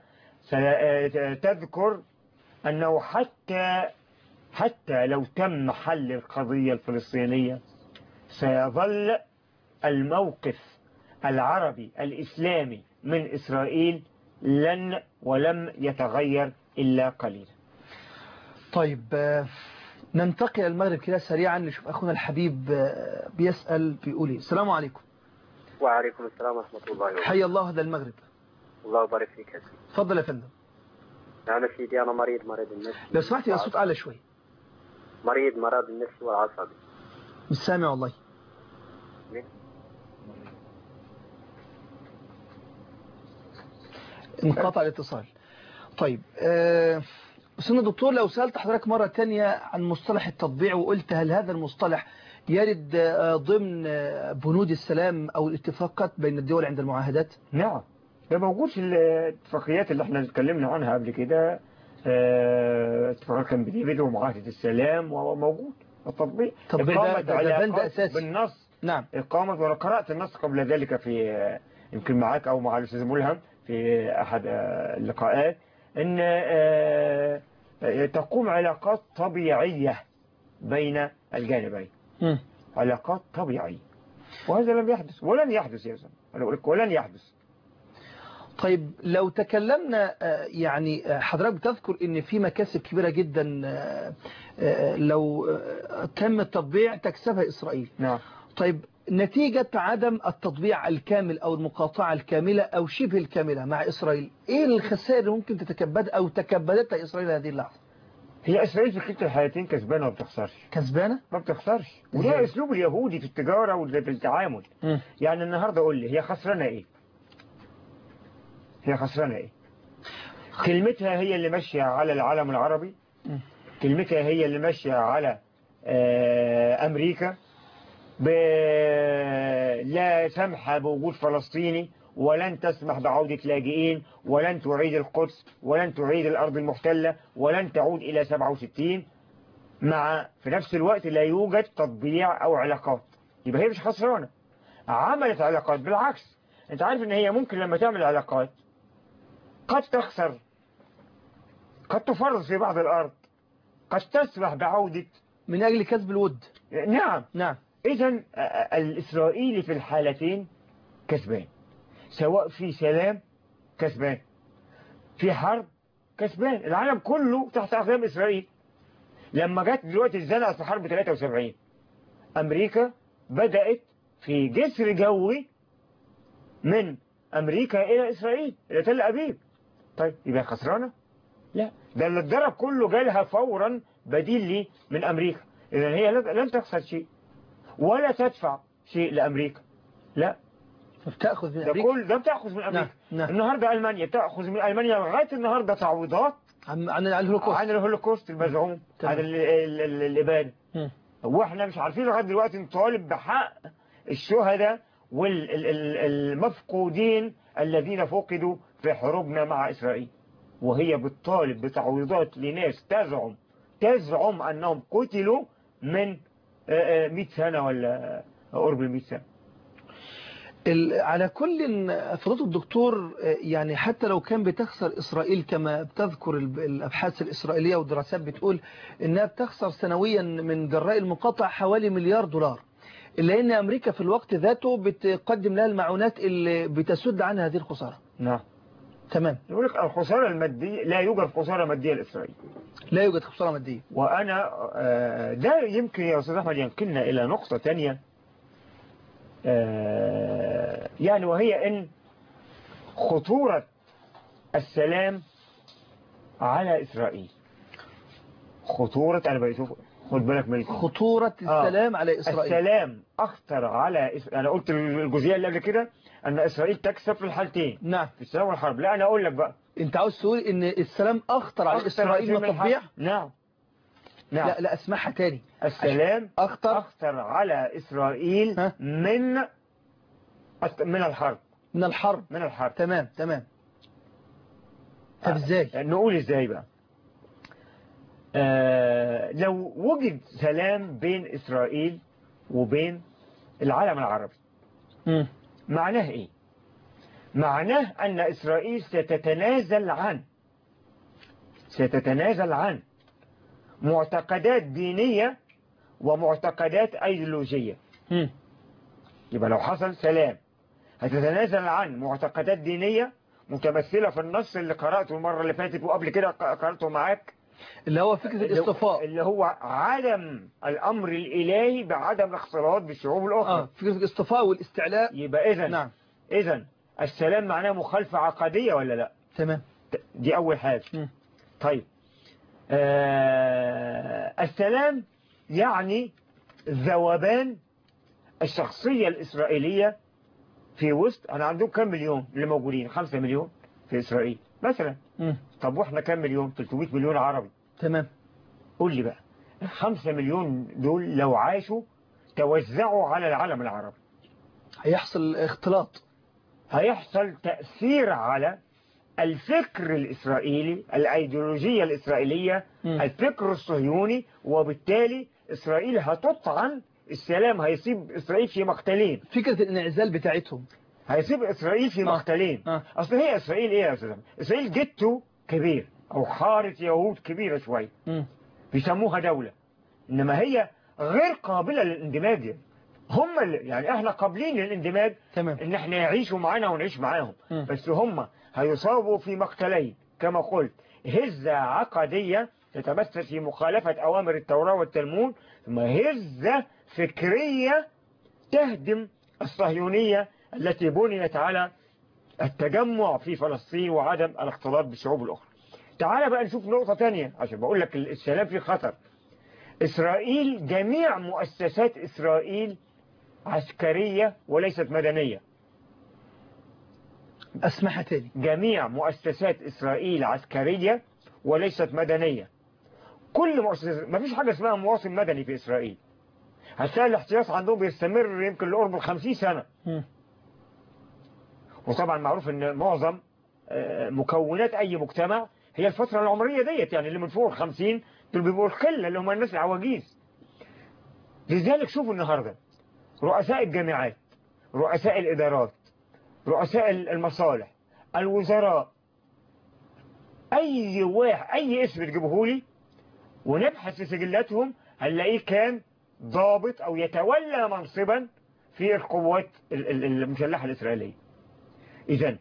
ستذكر أنه حتى حتى لو تم حل القضية الفلسطينية سيظل الموقف العربي الإسلامي من إسرائيل لن ولم يتغير إلا قليلا طيب آه، ننتقل المغرب كده سريعا نشوف أخونا الحبيب آه، بيسأل بيقول ايه السلام عليكم وعليكم السلام ورحمة الله وبركاته حي الله هذا المغرب الله يبارك فيك يا سيدي اتفضل يا فندم أنا سيدي أنا مريض مريض النفسي لو سمحت يا صوت أعلى شوي مريض مرض النفسي والعصبي مش سامع والله انقطع الاتصال طيب آه، أستاذنا دكتور لو سألت حضرتك مرة تانية عن مصطلح التطبيع وقلت هل هذا المصطلح يرد آه، ضمن آه، بنود السلام أو الاتفاقات بين الدول عند المعاهدات نعم ده موجود في الاتفاقيات اللي احنا اتكلمنا عنها قبل كده اه، اتفاقات كامب ديفيد ومعاهدة السلام وهو موجود التطبيق التطبيع ده- إقامة ده- ده بند علاقات أساسي. بالنص نعم إقامة وأنا قرأت النص قبل ذلك في اه، يمكن معاك أو مع الأستاذ ملهم في أحد اه، اللقاءات أن اه، اه، تقوم علاقات طبيعية بين الجانبين مم. علاقات طبيعية وهذا لم يحدث ولن يحدث يا زلمة أنا أقول لك ولن يحدث طيب لو تكلمنا آه، يعني آه، حضرتك بتذكر ان في مكاسب كبيرة جدا آه، آه، لو آه، تم التطبيع تكسبها إسرائيل نعم طيب نتيجة عدم التطبيع الكامل أو المقاطعة الكاملة أو شبه الكاملة مع إسرائيل إيه الخسائر اللي ممكن تتكبد أو تكبدتها إسرائيل هذه اللحظة هي إسرائيل في كلتا الحالتين كسبانة ما بتخسرش كسبانة؟ ما بتخسرش إزاي؟ وده أسلوب اليهودي في التجارة وفي التعامل مم. يعني النهاردة قول لي هي خسرانة إيه هي خسرانة إيه كلمتها هي اللي ماشية على العالم العربي مم. كلمتها هي اللي ماشية على آه، أمريكا ب... لا سمح بوجود فلسطيني ولن تسمح بعودة لاجئين ولن تعيد القدس ولن تعيد الأرض المحتلة ولن تعود إلى 67 مع في نفس الوقت لا يوجد تطبيع أو علاقات يبقى هي مش خسرانة عملت علاقات بالعكس انت عارف ان هي ممكن لما تعمل علاقات قد تخسر قد تفرط في بعض الأرض قد تسمح بعودة من أجل كسب الود نعم نعم إذا الإسرائيلي في الحالتين كسبان سواء في سلام كسبان في حرب كسبان العالم كله تحت أقدام إسرائيل لما جت دلوقتي اتزنقت في حرب 73 أمريكا بدأت في جسر جوي من أمريكا إلى إسرائيل إلى تل أبيب طيب يبقى خسرانة لا ده اللي اتضرب كله جالها فورا بديل لي من أمريكا إذا هي لن تخسر شيء ولا تدفع شيء لأمريكا لا بتاخذ من ده امريكا كل ده بتاخذ من أمريكا نعم، نعم. النهاردة ألمانيا تأخذ من ألمانيا لغاية النهاردة تعويضات عن عن عن الهولوكوست عن الهولوكوست المزعوم تمام. عن ال- ال- ال- الإبادة مم. واحنا مش عارفين لغايه دلوقتي نطالب بحق الشهداء والمفقودين الذين فقدوا في حروبنا مع إسرائيل وهي بتطالب بتعويضات لناس تزعم تزعم أنهم قتلوا من آه، آه، 100 سنة ولا قرب ال 100 سنة ال- على كل فضيلة الدكتور آه، يعني حتى لو كان بتخسر إسرائيل كما بتذكر ال- الأبحاث الإسرائيلية والدراسات بتقول إنها بتخسر سنويا من جراء المقاطعة حوالي مليار دولار إلا إن أمريكا في الوقت ذاته بتقدم لها المعونات اللي بتسد عنها هذه الخسارة نعم تمام يقول لك الخسارة المادية لا يوجد خسارة مادية لإسرائيل لا يوجد خسارة مادية وأنا آه، ده يمكن يا أستاذ أحمد ينقلنا إلى نقطة تانية آه، يعني وهي أن خطورة السلام على إسرائيل خطورة أنا بشوف خد بالك من الكلمة. خطورة آه. السلام على إسرائيل السلام أخطر على إس... أنا قلت الجزئية اللي قبل كده أن إسرائيل تكسب في الحالتين نعم في السلام والحرب لا أنا أقول لك بقى أنت عاوز تقول إن السلام أخطر على أخطر إسرائيل من من التطبيع الحرب. نعم نعم لا لا أسمعها تاني السلام أخطر أخطر على إسرائيل ها؟ من من الحرب من الحرب من الحرب تمام تمام طب ازاي نقول ازاي بقى آه لو وجد سلام بين إسرائيل وبين العالم العربي مم. معناه ايه معناه أن إسرائيل ستتنازل عن ستتنازل عن معتقدات دينية ومعتقدات أيديولوجية مم. يبقى لو حصل سلام هتتنازل عن معتقدات دينية متمثلة في النص اللي قرأته المرة اللي فاتت وقبل كده ق- قرأته معاك اللي هو فكرة اللي هو- الاصطفاء اللي هو عدم الأمر الإلهي بعدم الاختلاط بالشعوب الأخرى اه فكرة الاصطفاء والاستعلاء يبقى إذا نعم إذا السلام معناه مخالفة عقدية ولا لا تمام دي أول حاجة مم. طيب آه السلام يعني ذوبان الشخصية الإسرائيلية في وسط أنا عندهم كم مليون اللي موجودين خمسة مليون في إسرائيل مثلا مم. طب وإحنا كم مليون 300 مليون عربي تمام قول لي بقى الخمسة مليون دول لو عاشوا توزعوا على العالم العربي هيحصل اختلاط هيحصل تأثير على الفكر الإسرائيلي الأيديولوجية الإسرائيلية مم. الفكر الصهيوني وبالتالي إسرائيل هتطعن السلام هيصيب إسرائيل في مقتلين فكرة الانعزال بتاعتهم هيصيب إسرائيل في آه. مقتلين آه. أصل هي إسرائيل إيه يا أستاذ إسرائيل جتو كبير أو حارة يهود كبيرة شوية مم. بيسموها دولة إنما هي غير قابلة للاندماج هم اللي يعني احنا قابلين للاندماج تمام ان احنا يعيشوا معانا ونعيش معاهم مم. بس هم هيصابوا في مقتلين كما قلت هزة عقدية تتمثل في مخالفة أوامر التوراة والتلمود ثم هزة فكرية تهدم الصهيونية التي بنيت على التجمع في فلسطين وعدم الاختلاط بالشعوب الأخرى تعال بقى نشوف نقطة تانية عشان بقول لك السلام في خطر إسرائيل جميع مؤسسات إسرائيل عسكرية وليست مدنية اسمعها تاني جميع مؤسسات إسرائيل عسكرية وليست مدنية كل مؤسسة ما فيش حاجة اسمها مواطن مدني في إسرائيل هتلاقي الاحتياط عندهم بيستمر يمكن لقرب الخمسين سنة مم. وطبعا معروف ان معظم آه، مكونات اي مجتمع هي الفترة العمرية ديت يعني اللي من فوق الخمسين دول بيبقوا القلة اللي هم الناس العواجيز لذلك شوفوا النهاردة رؤساء الجامعات رؤساء الإدارات رؤساء المصالح الوزراء أي واحد أي اسم تجيبه لي ونبحث في سجلاتهم هنلاقيه كان ضابط أو يتولى منصبا في القوات ال- ال- المسلحة الإسرائيلية إذا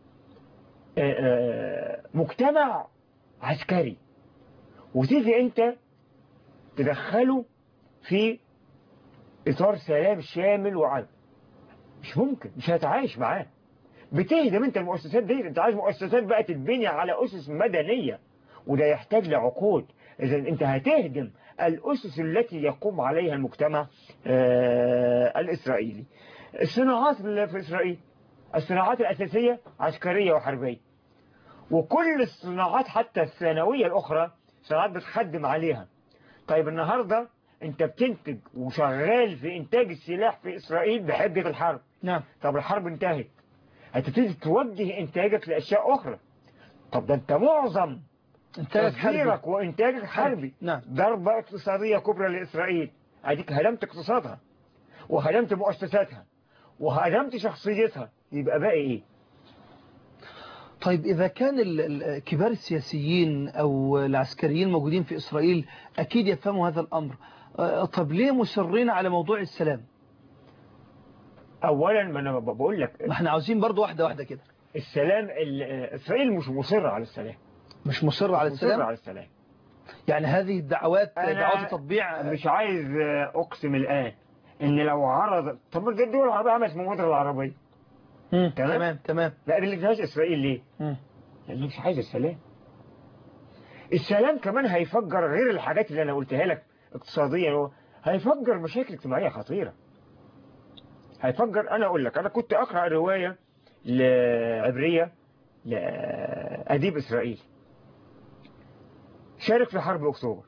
مجتمع عسكري وتيجي أنت تدخله في إطار سلام شامل وعدل مش ممكن مش هتعايش معاه بتهدم انت المؤسسات دي انت عايز مؤسسات بقى تتبني على أسس مدنية وده يحتاج لعقود إذا أنت هتهدم الأسس التي يقوم عليها المجتمع آه الإسرائيلي الصناعات في إسرائيل الصناعات الأساسية عسكرية وحربية وكل الصناعات حتى الثانوية الأخرى صناعات بتخدم عليها طيب النهاردة أنت بتنتج وشغال في إنتاج السلاح في إسرائيل بحجة الحرب نعم طب الحرب انتهت هتبتدي توجه إنتاجك لأشياء أخرى طب ده أنت معظم انتاج حربي تصديرك وإنتاجك حربي نعم ضربة اقتصادية كبرى لإسرائيل أديك هدمت اقتصادها وهدمت مؤسساتها وهدمت شخصيتها يبقى باقي إيه طيب إذا كان ال- ال- كبار السياسيين أو العسكريين الموجودين في إسرائيل أكيد يفهموا هذا الأمر آه، طب ليه مصرين على موضوع السلام أولا ما أنا بقول لك ما احنا عاوزين برضو واحدة واحدة كده السلام ال- إسرائيل مش مصرة على السلام مش مصر على مش مصرة السلام على السلام يعني هذه الدعوات أنا دعوات تطبيع مش عايز أقسم الآن إن لو عرض طب ما الدول العربية عملت المبادرة العربية مم، تمام؟ تمام تمام ما قابلتهاش إسرائيل ليه؟ مم. لأنه مش عايز السلام السلام كمان هيفجر غير الحاجات اللي أنا قلتها لك اقتصاديا هو هيفجر مشاكل اجتماعية خطيرة هيفجر أنا أقول لك أنا كنت أقرأ رواية لعبرية لأديب إسرائيلي شارك في حرب أكتوبر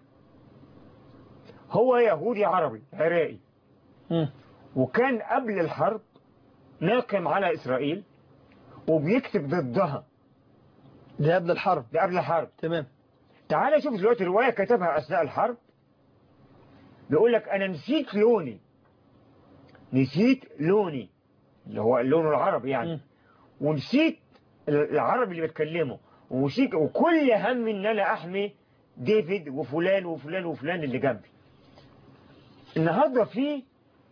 هو يهودي عربي عراقي مم. وكان قبل الحرب ناقم على إسرائيل وبيكتب ضدها ده قبل الحرب ده قبل الحرب تمام تعال شوف دلوقتي رواية كتبها أثناء الحرب بيقول لك أنا نسيت لوني نسيت لوني اللي هو اللون العربي يعني مم. ونسيت العربي اللي بتكلمه ونسيت وكل هم ان انا احمي ديفيد وفلان وفلان وفلان اللي جنبي النهارده في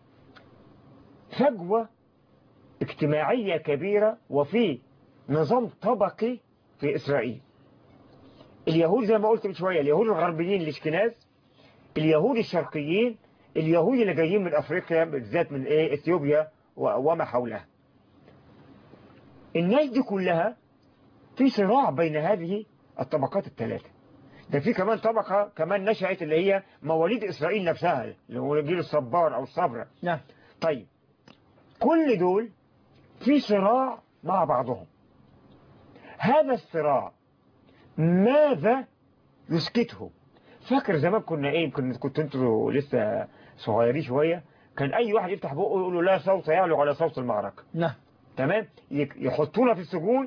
فجوة اجتماعية كبيرة وفي نظام طبقي في إسرائيل اليهود زي ما قلت من شوية اليهود الغربيين الاشكناز اليهود الشرقيين اليهود اللي جايين من أفريقيا بالذات من إيه إثيوبيا و- وما حولها الناس دي كلها في صراع بين هذه الطبقات الثلاثة ده في كمان طبقة كمان نشأت اللي هي مواليد إسرائيل نفسها اللي هو جيل الصبار أو الصبرة نعم طيب كل دول في صراع مع بعضهم هذا الصراع ماذا يسكته فاكر زمان كنا ايه كنا كنت انتوا لسه صغيرين شوية كان اي واحد يفتح بقه يقول له لا صوت يعلو على صوت المعركة نعم تمام يك- يحطونا في السجون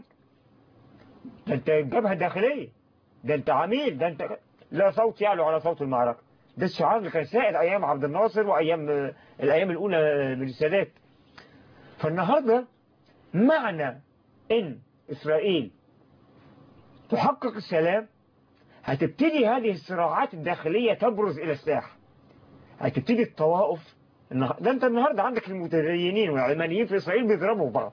ده انت جبهة داخلية ده انت عميل ده انت لا صوت يعلو على صوت المعركة ده الشعار اللي كان سائد ايام عبد الناصر وايام آه، الايام الاولى من السادات فالنهاردة معنى ان اسرائيل تحقق السلام هتبتدي هذه الصراعات الداخلية تبرز الى الساحة هتبتدي الطوائف النه- ده انت النهاردة عندك المتدينين والعلمانيين في اسرائيل بيضربوا بعض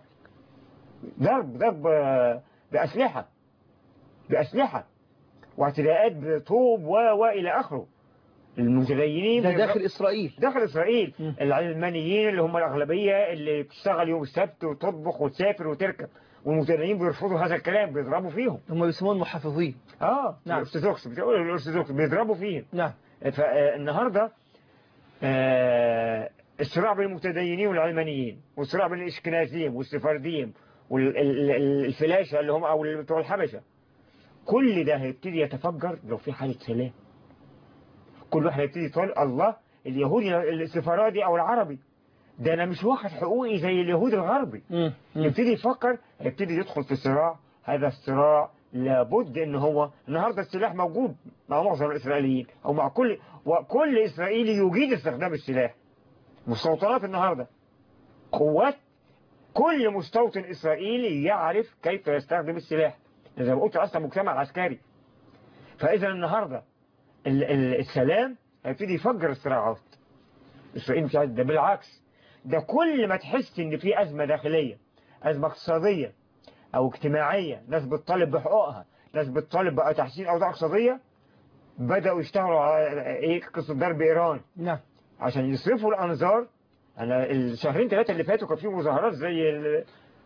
ضرب ضرب آه، بأسلحة بأسلحة واعتداءات بطوب و و إلى آخره المتدينين ده بيضرب- داخل إسرائيل داخل إسرائيل مم. العلمانيين اللي هم الأغلبية اللي بتشتغل يوم السبت وتطبخ وتسافر وتركب والمتدينين بيرفضوا هذا الكلام بيضربوا فيهم هم بيسمون محافظين اه نعم. الارثوذكس بتقول الارثوذكس بيضربوا فيهم نعم فالنهاردة آه، الصراع بين المتدينين والعلمانيين والصراع بين الاشكنازيين والسفارديين والفلاشة اللي هم او بتوع الحبشة كل ده هيبتدي يتفجر لو في حالة سلام كل واحد هيبتدي يقول الله اليهودي السفرادي او العربي ده انا مش واخد حقوقي زي اليهود الغربي مم. مم. يبتدي يفكر يبتدي يدخل في صراع هذا الصراع لابد ان هو النهارده السلاح موجود مع معظم الاسرائيليين او مع كل وكل اسرائيلي يجيد استخدام السلاح مستوطنات النهارده قوات كل مستوطن اسرائيلي يعرف كيف يستخدم السلاح زي ما قلت اصلا مجتمع عسكري فاذا النهارده ال- ال- السلام هيبتدي يفجر الصراعات اسرائيل مش عايز ده بالعكس ده كل ما تحس ان في ازمه داخليه ازمه اقتصاديه او اجتماعيه ناس بتطالب بحقوقها ناس بتطالب بقى تحسين اوضاع اقتصاديه بداوا يشتغلوا على ايه قصه ضرب ايران نعم عشان يصرفوا الانظار انا الشهرين ثلاثه اللي فاتوا كان في مظاهرات زي ال-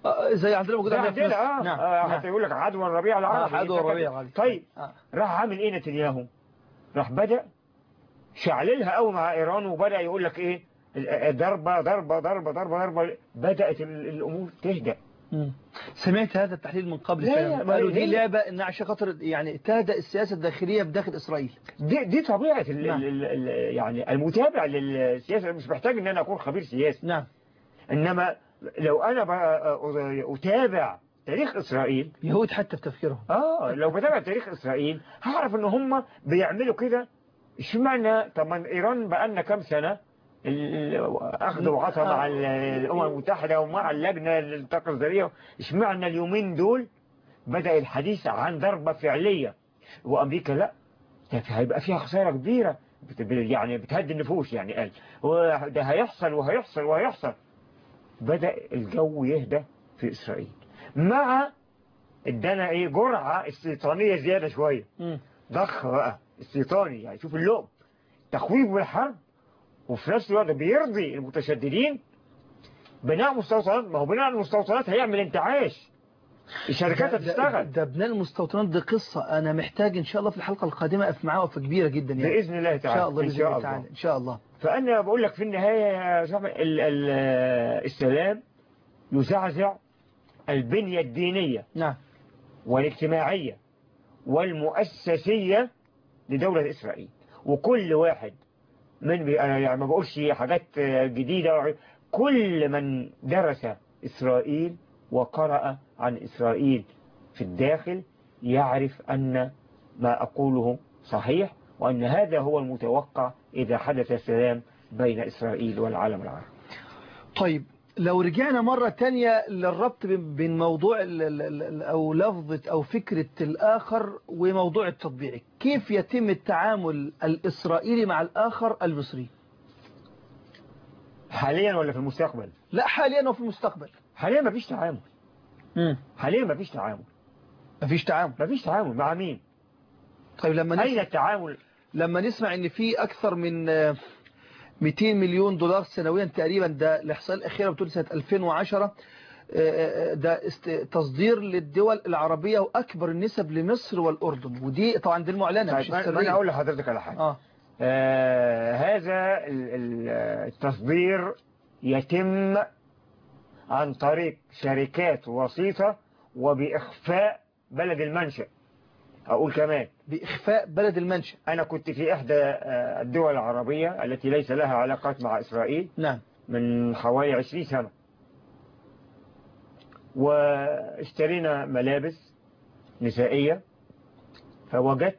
آه، زي عندنا موجود ده عندنا في عندنا مصر. اه, نعم آه نعم. حتى يقول لك عدوى الربيع العربي آه، عدوى أنت الربيع كده. العربي. طيب آه. راح عامل ايه نتنياهو راح بدأ شعللها قوي مع ايران وبدأ يقول لك ايه ال- ضربة ضربة ضربة ضربة ضربة بدأت ال- الامور تهدأ مم. سمعت هذا التحليل من قبل لا، فعلا. ما قالوا دي هي- لعبة انها عشان خاطر يعني تهدأ السياسة الداخلية بداخل اسرائيل دي, دي طبيعة ال نعم. ال ال يعني المتابع للسياسة مش محتاج ان انا اكون خبير سياسي نعم انما لو انا بقى اتابع تاريخ اسرائيل يهود حتى في تفكيرهم اه لو بتابع تاريخ اسرائيل هعرف ان هم بيعملوا كده اشمعنى طب ما ايران بقى لنا كام سنه ال- اخذ وعطى مع ال- الامم المتحده ومع اللجنه للطاقه الذريه اشمعنى اليومين دول بدا الحديث عن ضربه فعليه وامريكا لا ده هيبقى فيها خساره كبيره بت- يعني بتهدي النفوس يعني قال وده هيحصل وهيحصل وهيحصل بدا الجو يهدى في اسرائيل مع ادانا ايه جرعه استيطانيه زياده شويه مم. ضخ بقى استيطاني يعني شوف اللقم تخويف بالحرب وفي نفس الوقت بيرضي المتشددين بناء مستوطنات ما هو بناء المستوطنات هيعمل انتعاش الشركات ده- ده- هتشتغل ده بناء المستوطنات دي قصة أنا محتاج إن شاء الله في الحلقة القادمة أقف معاه وقفة كبيرة جدا يعني باذن الله إن تعالى شاء الله ان بإذن شاء الله الله تعالى إن شاء الله فانا بقول لك في النهايه يا صاحبي ال- ال- السلام يزعزع البنيه الدينيه نعم والاجتماعية والمؤسسية لدولة إسرائيل وكل واحد من بي أنا يعني ما بقولش حاجات جديدة كل من درس إسرائيل وقرأ عن إسرائيل في الداخل يعرف أن ما أقوله صحيح وأن هذا هو المتوقع إذا حدث سلام بين إسرائيل والعالم العربي طيب لو رجعنا مرة تانية للربط بين بين موضوع ال- ال- ال- أو لفظة أو فكرة الآخر وموضوع التطبيعي كيف يتم التعامل الإسرائيلي مع الآخر المصري حاليا ولا في المستقبل لا حاليا وفي المستقبل حاليا ما فيش تعامل مم. حاليا ما فيش تعامل مفيش تعامل ما فيش تعامل مع مين طيب لما أين نسمع, التعامل لما نسمع ان في اكثر من آه، 200 مليون دولار سنويا تقريبا ده الاحصائيه الاخيره بتقول سنه 2010 آه، آه، ده است- تصدير للدول العربيه واكبر النسب لمصر والاردن ودي طبعا دي المعلنه مش طيب ما انا السريه اقول لحضرتك على حاجه اه آه هذا ال- ال- التصدير يتم عن طريق شركات وسيطة وبإخفاء بلد المنشأ أقول كمان باخفاء بلد المنشا أنا كنت في إحدى آه، الدول العربية التي ليس لها علاقات مع إسرائيل نعم من حوالي 20 سنة واشترينا ملابس نسائية فوجدت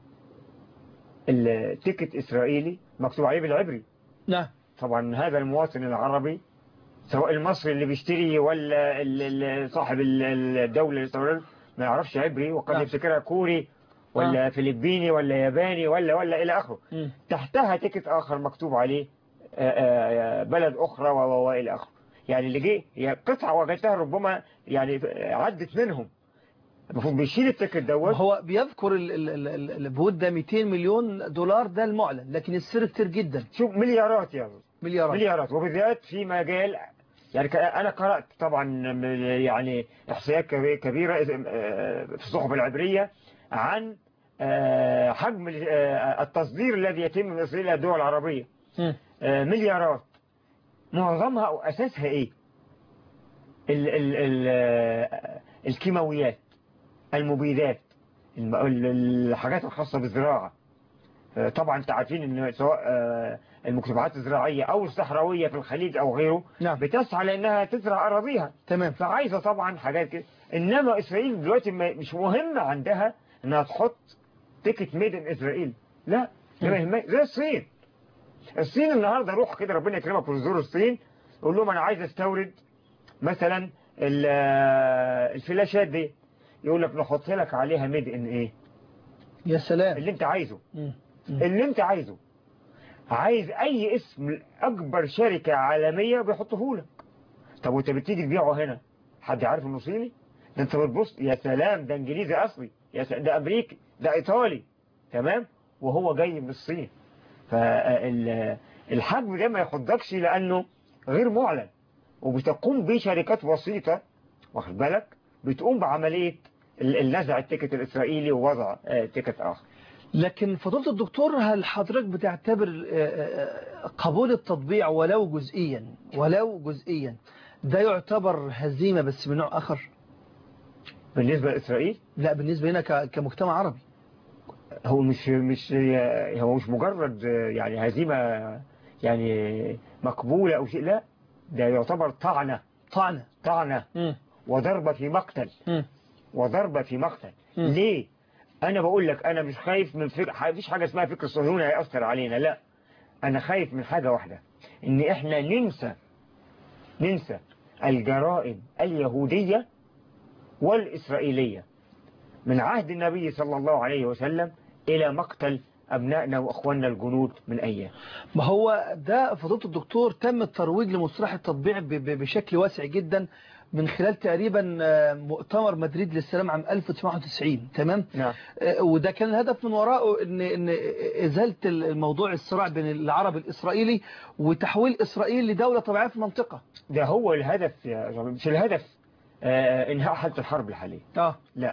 التيكت إسرائيلي مكتوب عليه بالعبري نعم طبعا هذا المواطن العربي سواء المصري اللي بيشتري ولا ال- ال- صاحب ال- الدولة الإسرائيلية ما يعرفش عبري وقد نعم. يفتكرها كوري ولا فلبيني ولا ياباني ولا ولا إلى آخره مم. تحتها تيكت آخر مكتوب عليه آه، آه، بلد أخرى و- و- وإلى آخره يعني اللي جه هي قطعة وجدتها ربما يعني عدت منهم المفروض بيشيل التيكت دوت هو بيذكر ال- ال- ال- ال- البهود ده 200 مليون دولار ده المعلن لكن السر كتير جدا شوف مليارات يا أخي. مليارات مليارات وبالذات في مجال يعني ك- انا قرات طبعا م- يعني احصائيات كبي- كبيره آه، في الصحف العبريه عن آه، حجم ال- آه، التصدير الذي يتم من اسرائيل الى الدول العربيه مم. آه، مليارات معظمها او اساسها ايه ال ال ال آه، الكيماويات المبيدات الم- ال- الحاجات الخاصه بالزراعه آه، طبعا انت عارفين ان سواء آه، المجتمعات الزراعيه او الصحراويه في الخليج او غيره نعم بتسعى لانها تزرع اراضيها تمام فعايزه طبعا حاجات كده انما اسرائيل دلوقتي ما- مش مهم عندها انها تحط تيكت ميد ان اسرائيل لا ده ما يهمها زي الصين الصين النهارده روح كده ربنا يكرمك وتزور الصين قول لهم انا عايز استورد مثلا ال- آه، الفلاشات دي يقول لك نحط لك عليها ميد ان ايه يا سلام اللي انت عايزه مم. مم. اللي انت عايزه عايز اي اسم اكبر شركة عالمية بيحطه لك طب وانت بتيجي تبيعه هنا حد عارف انه صيني ده انت بتبص يا سلام ده انجليزي اصلي يا سلام ده امريكي ده ايطالي تمام وهو جاي من الصين فالحجم ده ما يخضكش لانه غير معلن وبتقوم به شركات وسيطة واخد بالك بتقوم بعملية النزع التيكت الإسرائيلي ووضع تيكت آخر لكن فضيلة الدكتور هل حضرتك بتعتبر قبول التطبيع ولو جزئيا ولو جزئيا ده يعتبر هزيمة بس من نوع آخر بالنسبة لإسرائيل لا بالنسبة هنا كمجتمع عربي هو مش مش هو مش مجرد يعني هزيمة يعني مقبولة أو شيء لا ده يعتبر طعنة طعنة طعنة م. وضربة في مقتل م. وضربة في مقتل م. ليه أنا بقول لك أنا مش خايف من فكر مفيش حاجة اسمها فكر الصهيوني هيأثر علينا لا أنا خايف من حاجة واحدة إن إحنا ننسى ننسى الجرائم اليهودية والإسرائيلية من عهد النبي صلى الله عليه وسلم إلى مقتل أبنائنا وأخواننا الجنود من أيام ما هو ده فضيلة الدكتور تم الترويج لمصطلح التطبيع بشكل واسع جدا من خلال تقريبا مؤتمر مدريد للسلام عام 1991 تمام نعم. وده كان الهدف من وراءه ان ان ازاله الموضوع الصراع بين العرب الاسرائيلي وتحويل اسرائيل لدوله طبيعيه في المنطقه ده هو الهدف يا جماعة مش الهدف آه انهاء حاله الحرب الحاليه اه لا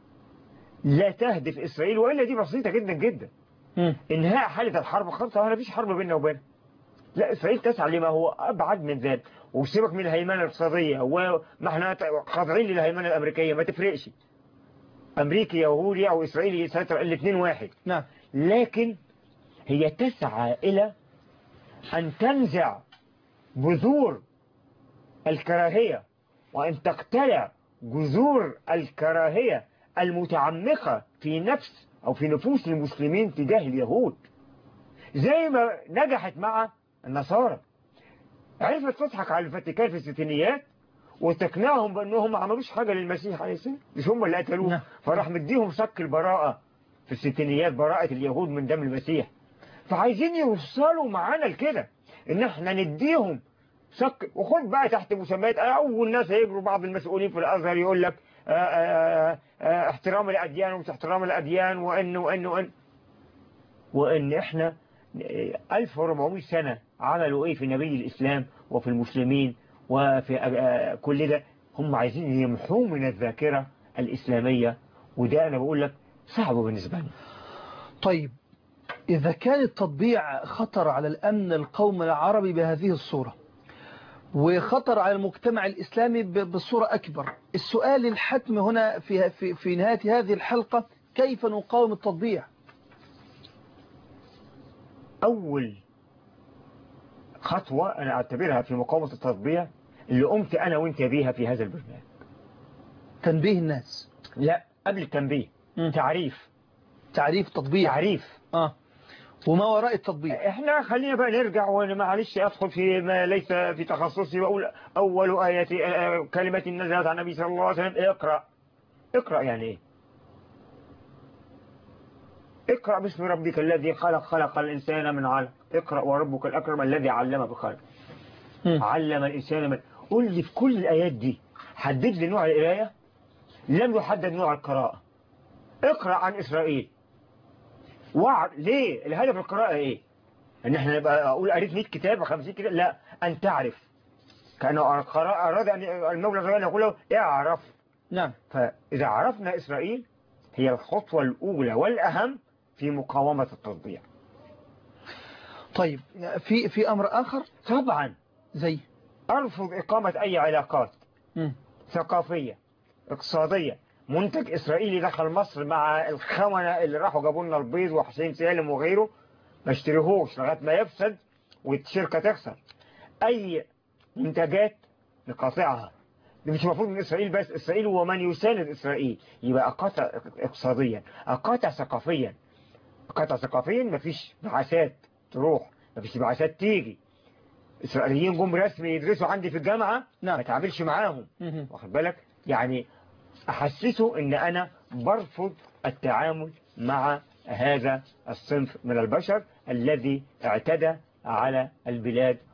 لا تهدف اسرائيل والا دي بسيطه جدا جدا م. انهاء حاله الحرب خلاص ما فيش حرب بيننا وبينها لا اسرائيل تسعى لما هو ابعد من ذلك وسيبك من الهيمنه الاقتصاديه وما احنا خاضعين للهيمنه الامريكيه ما تفرقش امريكي يهودي او اسرائيلي يسيطر الاثنين واحد نعم لكن هي تسعى الى ان تنزع بذور الكراهيه وان تقتلع جذور الكراهيه المتعمقه في نفس او في نفوس المسلمين تجاه اليهود زي ما نجحت مع النصارى عرفت تضحك على الفاتيكان في الستينيات وتقنعهم بانهم ما عملوش حاجه للمسيح عليه السلام مش هم اللي قتلوه فراح مديهم صك البراءه في الستينيات براءه اليهود من دم المسيح فعايزين يوصلوا معانا لكده ان احنا نديهم صك وخد بقى تحت مسميات اول ناس هيجروا بعض المسؤولين في الازهر يقول لك آآ آآ آآ احترام الاديان ومش احترام الاديان وان وان وان وان احنا 1400 سنة عملوا ايه في نبي الاسلام وفي المسلمين وفي كل ده هم عايزين يمحوه من الذاكرة الاسلامية وده انا بقول لك صعب بالنسبة لي طيب إذا كان التطبيع خطر على الأمن القومي العربي بهذه الصورة وخطر على المجتمع الإسلامي بصورة أكبر السؤال الحتم هنا في, في, في نهاية هذه الحلقة كيف نقاوم التطبيع أول خطوة أنا أعتبرها في مقاومة التطبيع اللي قمت أنا وأنت بيها في هذا البرنامج تنبيه الناس لا قبل التنبيه م. تعريف تعريف تطبيع تعريف آه. وما وراء التطبيع احنا خلينا بقى نرجع وانا معلش ادخل في ما ليس في تخصصي واقول اول آية كلمة نزلت عن النبي صلى الله عليه وسلم اقرأ اقرأ يعني ايه اقرأ باسم ربك الذي خلق خلق الإنسان من علق اقرأ وربك الأكرم الذي علم بخلق علم الإنسان من قول لي في كل الآيات دي حدد لي نوع القراية لم يحدد نوع القراءة اقرأ عن إسرائيل وعد ليه الهدف القراءة ايه ان احنا نبقى اقول قريت 100 كتاب 50 كتاب لا ان تعرف كانه اراد ان المولى ان يقول له اعرف نعم فاذا عرفنا اسرائيل هي الخطوة الاولى والاهم في مقاومة التطبيع طيب في في امر اخر طبعا زي ارفض اقامة اي علاقات م. ثقافية اقتصادية منتج إسرائيلي دخل مصر مع الخونة اللي راحوا جابوا لنا البيض وحسين سالم وغيره ما اشتريهوش لغاية ما يفسد والشركة تخسر أي منتجات نقاطعها دي مش المفروض من إسرائيل بس إسرائيل هو من يساند إسرائيل يبقى أقاطع اقتصاديا أقاطع ثقافيا أقاطع ثقافيا مفيش بعثات تروح مفيش بعثات تيجي إسرائيليين جم رسمي يدرسوا عندي في الجامعة نعم. ما تعاملش معاهم مهم. واخد بالك يعني أحسسه أن أنا برفض التعامل مع هذا الصنف من البشر الذي اعتدى على البلاد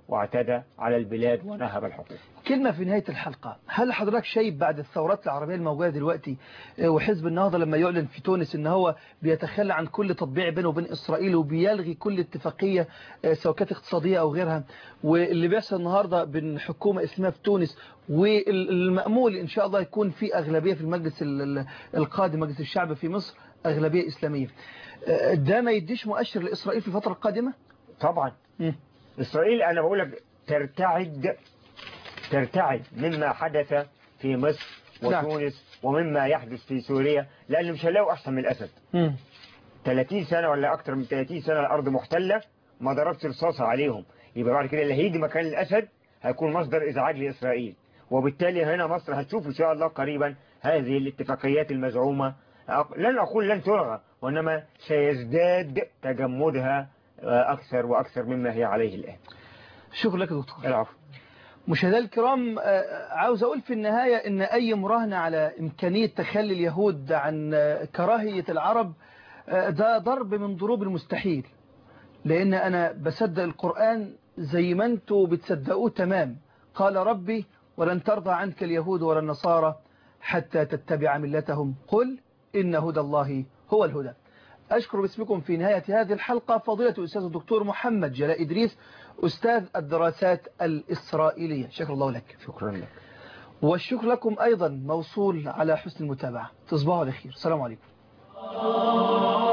واعتدى على البلاد ونهب الحقوق كلمة في نهاية الحلقة هل حضرتك شايف بعد الثورات العربية الموجودة دلوقتي وحزب النهضة لما يعلن في تونس ان هو بيتخلى عن كل تطبيع بينه وبين إسرائيل وبيلغي كل اتفاقية سواء كانت اقتصادية أو غيرها واللي بيحصل النهاردة بين حكومة اسمها في تونس والمأمول إن شاء الله يكون في أغلبية في المجلس القادم مجلس الشعب في مصر أغلبية إسلامية ده ما يديش مؤشر لإسرائيل في الفترة القادمة؟ طبعا م. إسرائيل أنا بقول لك ترتعد ترتعد مما حدث في مصر وتونس ومما يحدث في سوريا لأنه مش هيلاقوا أحسن من الأسد م. 30 سنة ولا أكثر من 30 سنة الأرض محتلة ما ضربش رصاصة عليهم يبقى بعد كده اللي هيجي مكان الأسد هيكون مصدر إزعاج لإسرائيل وبالتالي هنا مصر هتشوف إن شاء الله قريبا هذه الاتفاقيات المزعومة لن أقول لن تلغى وإنما سيزداد تجمدها أكثر وأكثر مما هي عليه الآن شكرا لك دكتور العفو مشاهدينا الكرام عاوز أقول في النهاية إن أي مراهنة على إمكانية تخلي اليهود عن كراهية العرب ده ضرب من ضروب المستحيل لأن أنا بصدق القرآن زي ما انتوا بتصدقوه تمام قال ربي ولن ترضى عنك اليهود ولا النصارى حتى تتبع ملتهم قل إن هدى الله هو الهدى أشكر باسمكم في نهاية هذه الحلقة فضيلة الأستاذ الدكتور محمد جلاء إدريس أستاذ الدراسات الإسرائيلية شكر الله لك شكرا لك والشكر لكم أيضا موصول على حسن المتابعة تصبحوا على خير السلام عليكم